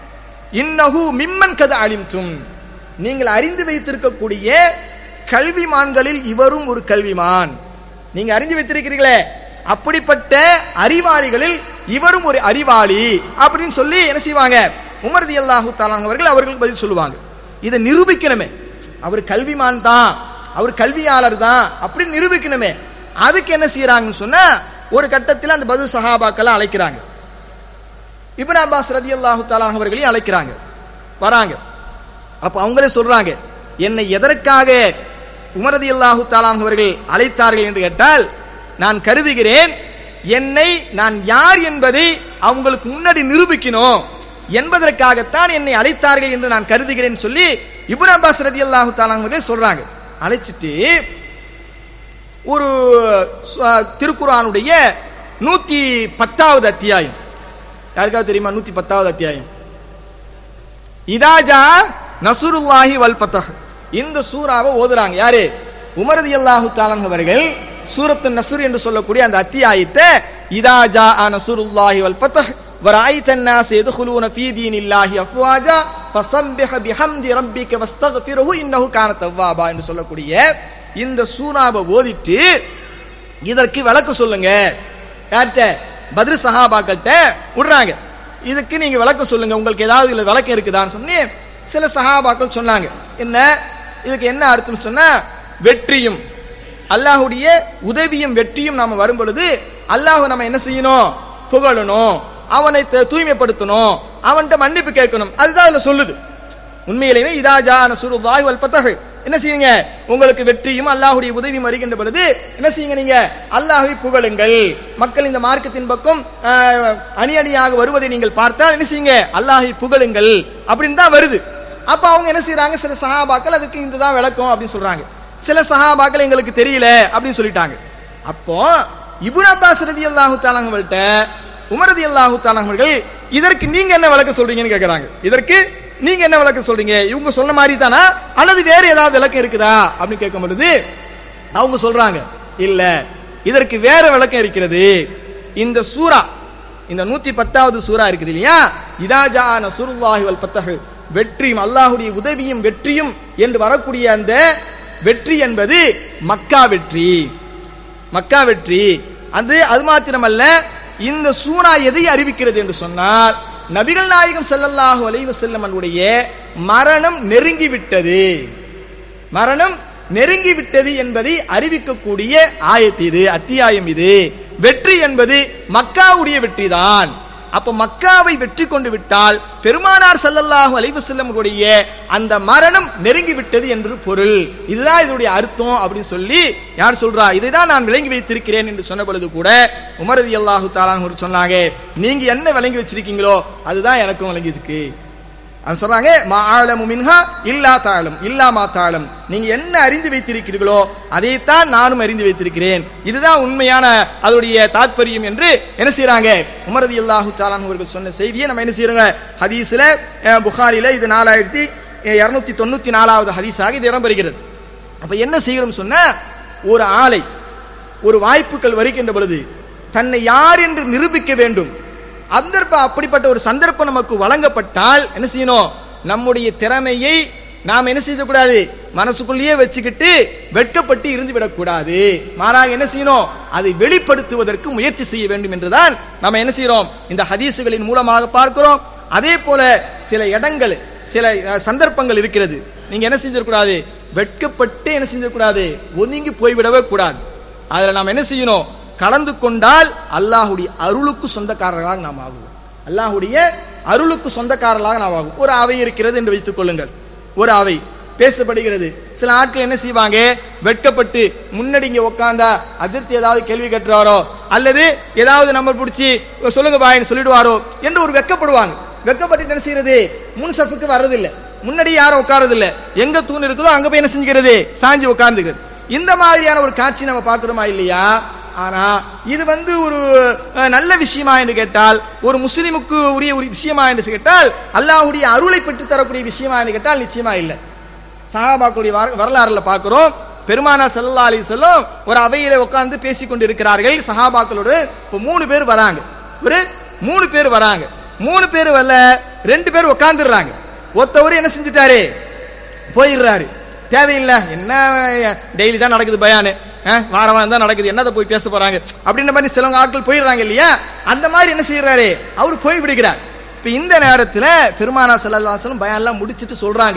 இன்னஹு மிம்மன் கத அழிம்தும் நீங்கள் அறிந்து வைத்திருக்கக்கூடிய கல்விமான்களில் இவரும் ஒரு கல்விமான் நீங்க அறிந்து வைத்திருக்கிறீர்களே அப்படிப்பட்ட அறிவாளிகளில் இவரும் ஒரு அறிவாளி அப்படின்னு சொல்லி என்ன செய்வாங்க உமர்தி அல்லாஹு தாலான் அவர்கள் அவர்களுக்கு பதில் சொல்லுவாங்க இதை நிரூபிக்கணுமே அவர் கல்விமான் தான் அவர் கல்வியாளர் தான் அப்படின்னு நிரூபிக்கணுமே அதுக்கு என்ன செய்யறாங்கன்னு சொன்னா ஒரு கட்டத்தில் அந்த பதில் சஹாபாக்களை அழைக்கிறாங்க இப்னு அப்பாஸ் ரதி அல்லாஹு தாலான் அவர்களையும் அழைக்கிறாங்க வராங்க அப்ப அவங்களே சொல்றாங்க என்னை எதற்காக உமரதி அல்லாஹு தாலான் அவர்கள் அழைத்தார்கள் என்று கேட்டால் நான் கருதுகிறேன் என்னை நான் யார் என்பதை அவங்களுக்கு முன்னாடி நிரூபிக்கணும் என்பதற்காகத்தான் என்னை அழைத்தார்கள் என்று நான் கருதுகிறேன் சொல்லி இப்னு அப்பாஸ் ரதி அல்லாஹு தாலான் அவர்களே சொல்றாங்க அழைச்சிட்டு ஒரு ச- திருக்குர்ஆனுடைய நூத்தி பத்தாவது அத்தியாயம் யாருக்காவது தெரியுமா நூத்தி பத்தாவது அத்தியாயம் இதாஜா நசுருல்லாஹி வல் ஃபதஹ் இந்த சூறாவை ஓதுறாங்க யாரு உமரதி அல்லாஹு தாலன் அவர்கள் சூரத்து நசுர் என்று சொல்லக்கூடிய அந்த அத்தியாயத்தை இதாஜா நசுருல்லாஹி வல் ஃபதஹ் ورأيت الناس يدخلون في دين الله أفواجا فسبح بحمد ربك واستغفره إنه كان توابا என்று சொல்லக்கூடிய இந்த சூறாவை ஓதிட்டு இதற்கு விளக்கு சொல்லுங்க யார்கிட்ட பத்ரு சஹாபாக்கள்கிட்ட விடுறாங்க இதுக்கு நீங்க விளக்கம் சொல்லுங்க உங்களுக்கு ஏதாவது இதுல விளக்கம் இருக்குதான்னு சொல்லி சில சஹாபாக்கள் சொன்னாங்க என்ன இதுக்கு என்ன அர்த்தம் சொன்னா வெற்றியும் அல்லாஹ்வுடைய உதவியும் வெற்றியும் நாம வரும் பொழுது அல்லாஹ் நம்ம என்ன செய்யணும் புகழணும் அவனை த- தூய்மைப்படுத்தணும் அவன்கிட்ட மன்னிப்பு கேட்கணும் அதுதான் அதுல சொல்லுது உண்மையிலேயே இதா ஜா நசுருல்லாஹி வல் ஃபதஹ் என்ன செய்யுங்க உங்களுக்கு வெற்றியும் அல்லாஹ்வுடைய உதவியும் வருகின்ற பொழுது என்ன செய்யுங்க நீங்க அல்லாஹ்வை புகழுங்கள் மக்கள் இந்த மார்க்கத்தின் பக்கம் ஆஹ், அணி அணியாக வருவதை நீங்கள் பார்த்தால் என்ன செய்யுங்க அல்லாஹ்வை புகழுங்கள் அப்படின்னு தான் வருது அப்ப அவங்க என்ன செய்றாங்க சில சஹாபாக்கள் அதுக்கு இதுதான் விளக்கம் அப்படின்னு சொல்றாங்க சில சஹாபாக்கள் எங்களுக்கு தெரியல அப்படின்னு சொல்லிட்டாங்க அப்போ இப்னு அப்பாஸ் ரலியல்லாஹு தஆலா அவங்கள்ட்ட உமர் ரலியல்லாஹு தஆலா அவர்கள் இதற்கு நீங்க என்ன விளக்கம் சொல்றீங்கன்னு கேக்குறாங்க இதற்கு நீங்க என்ன விளக்கம் சொல்றீங்க இவங்க சொன்ன மாதிரி தானா அல்லது வேற ஏதாவது விளக்கம் இருக்குதா அப்படின்னு கேட்கும் பொழுது அவங்க சொல்றாங்க இல்ல இதற்கு வேற விளக்கம் இருக்கிறது இந்த சூரா இந்த நூத்தி பத்தாவது சூரா இருக்குது இல்லையா இதாஜா நசுருல்லாஹி வல் பத்தஹ் வெற்றியும் அல்லாஹுடைய உதவியும் வெற்றியும் என்று வரக்கூடிய அந்த வெற்றி என்பது மக்கா வெற்றி மக்கா வெற்றி அது அது மாத்திரமல்ல இந்த சூரா எதை அறிவிக்கிறது என்று சொன்னால் நபிகள் நாயகம் ஸல்லல்லாஹு அலைஹி வஸல்லம் அவருடைய மரணம் நெருங்கி விட்டது மரணம் நெருங்கி விட்டது என்பதை அறிவிக்கக்கூடிய ஆயத்து இது அத்தியாயம் இது வெற்றி என்பது மக்காவுடைய வெற்றிதான் அப்ப மக்காவை வெற்றி கொண்டு விட்டால் பெருமானார் ஸல்லல்லாஹு அலைஹி வஸல்லம் உடைய அந்த மரணம் நெருங்கி விட்டது என்று பொருள் இதுதான் இதனுடைய அர்த்தம் அப்படின்னு சொல்லி யார் சொல்றா இதை தான் நான் விளங்கி வைத்திருக்கிறேன் என்று சொன்ன பொழுது கூட உமர் ரலியல்லாஹு தஆலா சொன்னாங்க நீங்க என்ன விளங்கி வச்சிருக்கீங்களோ அதுதான் எனக்கும் விளங்கி இருக்கு அவன் சொல்றாங்க மா ஆலமு மின்ஹா இல்லா தாளம் இல்லா மா தாளம் நீங்க என்ன அறிந்து வைத்திருக்கிறீர்களோ அதைத்தான் நானும் அறிந்து வைத்திருக்கிறேன் இதுதான் உண்மையான அதோடைய தாத்பரியம் என்று என்ன செய்யறாங்க உமரதி அல்லாஹு தாலான் அவர்கள் சொன்ன செய்தியை நம்ம என்ன செய்யறோங்க ஹதீஸ்ல அஹ், புகாரில இது நாலாயிரத்தி இருநூத்தி தொண்ணூத்தி நாலாவது ஹதீஸாக இது இடம்பெறுகிறது அப்ப என்ன செய்கிறோம் சொன்னா ஒரு ஆலை ஒரு வாய்ப்புகள் வருகின்ற பொழுது தன்னை யார் என்று நிரூபிக்க வேண்டும் அந்தர்ப்ப அப்படிப்பட்ட ஒரு சந்தர்ப்பம் நமக்கு வழங்கப்பட்டால் என்ன செய்யணும் நம்முடைய திறமையை நாம் என்ன செய்யக்கூடாது மனசுக்குள்ளேயே வச்சுக்கிட்டு வெட்கப்பட்டு இருந்து விடக்கூடாது மாறாக என்ன செய்யணும் அதை வெளிப்படுத்துவதற்கு முயற்சி செய்ய வேண்டும் என்றுதான் நம்ம என்ன செய்யறோம் இந்த ஹதீசுகளின் மூலமாக பார்க்கிறோம் அதே போல சில இடங்கள் சில அஹ், சந்தர்ப்பங்கள் இருக்கிறது நீங்க என்ன செஞ்சிடக்கூடாது வெட்கப்பட்டு என்ன செஞ்சிடக்கூடாது ஒதுங்கி போய்விடவே கூடாது அதுல நாம் என்ன செய்யணும் கலந்து கொண்டால் அல்லாஹுடைய அருளுக்கு சொந்தக்காரர்களாக நாம் ஆகுவோம் அல்லாஹுடைய அருளுக்கு சொந்தக்காரர்களாக நாம் ஆகும் ஒரு அவை இருக்கிறது என்று வைத்துக் கொள்ளுங்கள் ஒரு அவை பேசப்படுகிறது சில ஆட்கள் என்ன செய்வாங்க வெட்கப்பட்டு முன்னாடி இங்க உட்கார்ந்தா அஜித் ஏதாவது கேள்வி கேட்டுறாரோ அல்லது ஏதாவது நம்பர் பிடிச்சி சொல்லுங்க பாயின்னு சொல்லிடுவாரோ என்று ஒரு வெட்கப்படுவாங்க வெட்கப்பட்டு என்ன செய்யறது முன் சஃபுக்கு வர்றதில்லை முன்னாடி யாரும் உட்காரது இல்ல எங்க தூண் இருக்குதோ அங்க போய் என்ன செஞ்சுக்கிறது சாஞ்சி உட்கார்ந்துக்கிறது இந்த மாதிரியான ஒரு காட்சி நம்ம பார்க்கிறோமா இல்லையா ஆனா இது வந்து ஒரு அஹ், நல்ல விஷயமா என்று கேட்டால் ஒரு முஸ்லிமுக்கு உரிய ஒரு விஷயமா என்று கேட்டால் அல்லாஹ்வுடைய அருளை பெற்று தரக்கூடிய விஷயமா என்று கேட்டால் நிச்சயமா இல்லை சஹாபாக்களுடைய வர- வரலாறுல பார்க்கிறோம் பெருமானா ஸல்லல்லாஹு அலைஹி வஸல்லம் ஒரு அவையில உட்கார்ந்து பேசிக் கொண்டிருக்கிறார்கள் சஹாபாக்களோடு இப்போ மூணு பேர் வராங்க ஒரு மூணு பேர் வராங்க மூணு பேர் வரல ரெண்டு பேர் உட்கார்ந்துடுறாங்க ஒருத்தவர் என்ன செஞ்சுட்டாரு போயிடுறாரு தேவையில்லை என்ன டெய்லி தான் நடக்குது பயானு அஹ், வாரம் வாரம் தான் நடக்குது என்னதை போய் பேச போறாங்க அப்படின்ற மாதிரி சிலவங்க ஆட்கள் போயிடுறாங்க இல்லையா அந்த மாதிரி என்ன செய்யறாரு அவர் போய் விடுகிறார் இப்ப இந்த நேரத்துல பெருமானா ஸல்லல்லாஹு அலைஹி வஸல்லம் பயான்லாம் முடிச்சிட்டு சொல்றாங்க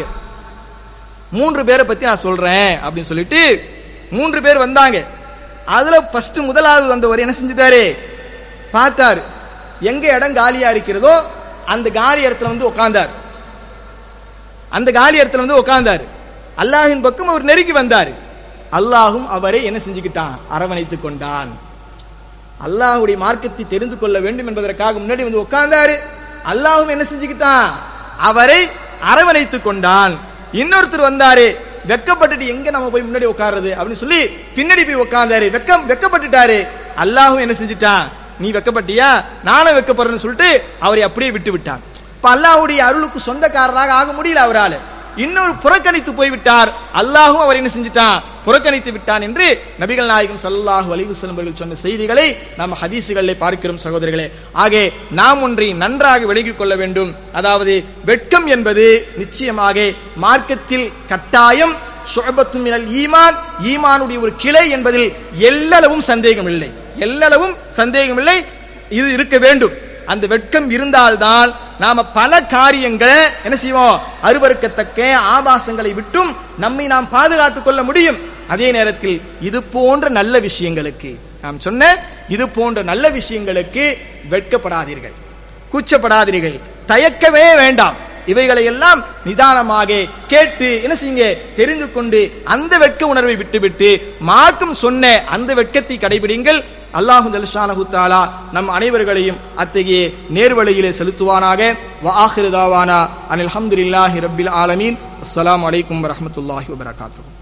மூன்று பேரை பத்தி நான் சொல்றேன் அப்படின்னு சொல்லிட்டு மூன்று பேர் வந்தாங்க அதுல ஃபர்ஸ்ட் முதலாவது வந்தவர் என்ன செஞ்சுட்டாரு பார்த்தாரு எங்க இடம் காலியா இருக்கிறதோ அந்த காலி இடத்துல வந்து உட்கார்ந்தார் அந்த காலி இடத்துல வந்து உட்கார்ந்தாரு அல்லாஹ்வின் பக்கம் அவர் நெருங்கி வந்தார் அல்லாஹும் அவரை என்ன செஞ்சுக்கிட்டான் அரவணைத்துக் கொண்டான் அல்லாஹ்வுடைய மார்க்கத்தை தெரிந்து கொள்ள வேண்டும் என்பதற்காக முன்னாடி வந்து உட்கார்ந்தாரு அல்லாஹ்வும் என்ன செஞ்சுக்கிட்டான் அவரை அரவணைத்துக் கொண்டான் இன்னொருத்தர் வந்தாரு வெக்கப்பட்டுட்டு எங்க நம்ம போய் முன்னாடி உட்கார்றது அப்படின்னு சொல்லி பின்னாடி போய் உட்கார்ந்தாரு வெக்கம் வெக்கப்பட்டுட்டாரு அல்லாஹ்வும் என்ன செஞ்சுட்டான் நீ வெக்கப்பட்டியா நானும் வெக்கப்படுறேன்னு சொல்லிட்டு அவரை அப்படியே விட்டு விட்டான் இப்ப அல்லாஹ்வுடைய அருளுக்கு சொந்தக்காரராக ஆக முடியல அவரால இன்னொரு புறக்கணித்து போய்விட்டார் அல்லாஹும் அவர் என்ன செஞ்சிட்டான் புறக்கணித்து விட்டான் என்று நபிகள் நாயகம் ஸல்லல்லாஹு அலைஹி வஸல்லம் அவர்கள் சொன்ன செய்திகளை நாம் ஹதீசுகளிலே பார்க்கிறோம் சகோதரர்களே ஆகே நாம் ஒன்றை நன்றாக விளங்கிக் கொள்ள வேண்டும் அதாவது வெட்கம் என்பது நிச்சயமாக மார்க்கத்தில் கட்டாயம் ஷுஅபத்து மினல் ஈமான் ஈமானுடைய ஒரு கிளை என்பதில் எல்லளவும் சந்தேகம் இல்லை எல்லளவும் சந்தேகம் இல்லை இது இருக்க வேண்டும் அந்த வெட்கம் இருந்தால்தான் நாம பல காரியங்களை என்ன செய்வோம் அருவருக்கத்தக்க ஆபாசங்களை விட்டும் நம்மை நாம் பாதுகாத்துக் கொள்ள முடியும் அதே நேரத்தில் இது போன்ற நல்ல விஷயங்களுக்கு நாம் சொன்ன இது போன்ற நல்ல விஷயங்களுக்கு வெட்கப்படாதீர்கள் கூச்சப்படாதீர்கள் தயக்கவே வேண்டாம் இவைகளை எல்லாம் நிதானமாக கேட்டு என்ன செய்யுங்க தெரிந்து கொண்டு அந்த வெட்க உணர்வை விட்டுவிட்டு மார்க்கம் சொன்ன அந்த வெட்கத்தை கடைபிடிங்கள் அல்லாஹு ஜல்ஷானஹு தஆலா நம் அனைவர்களையும் அத்தகைய நேர்வழியிலே செலுத்துவானாக வஆஹிரு தாவானா அனில் ஹம்துலில்லாஹி ரப்பில் ஆலமீன் அஸ்ஸலாமு அலைக்கும் வரஹ்மத்துல்லாஹி வபரகாத்துஹு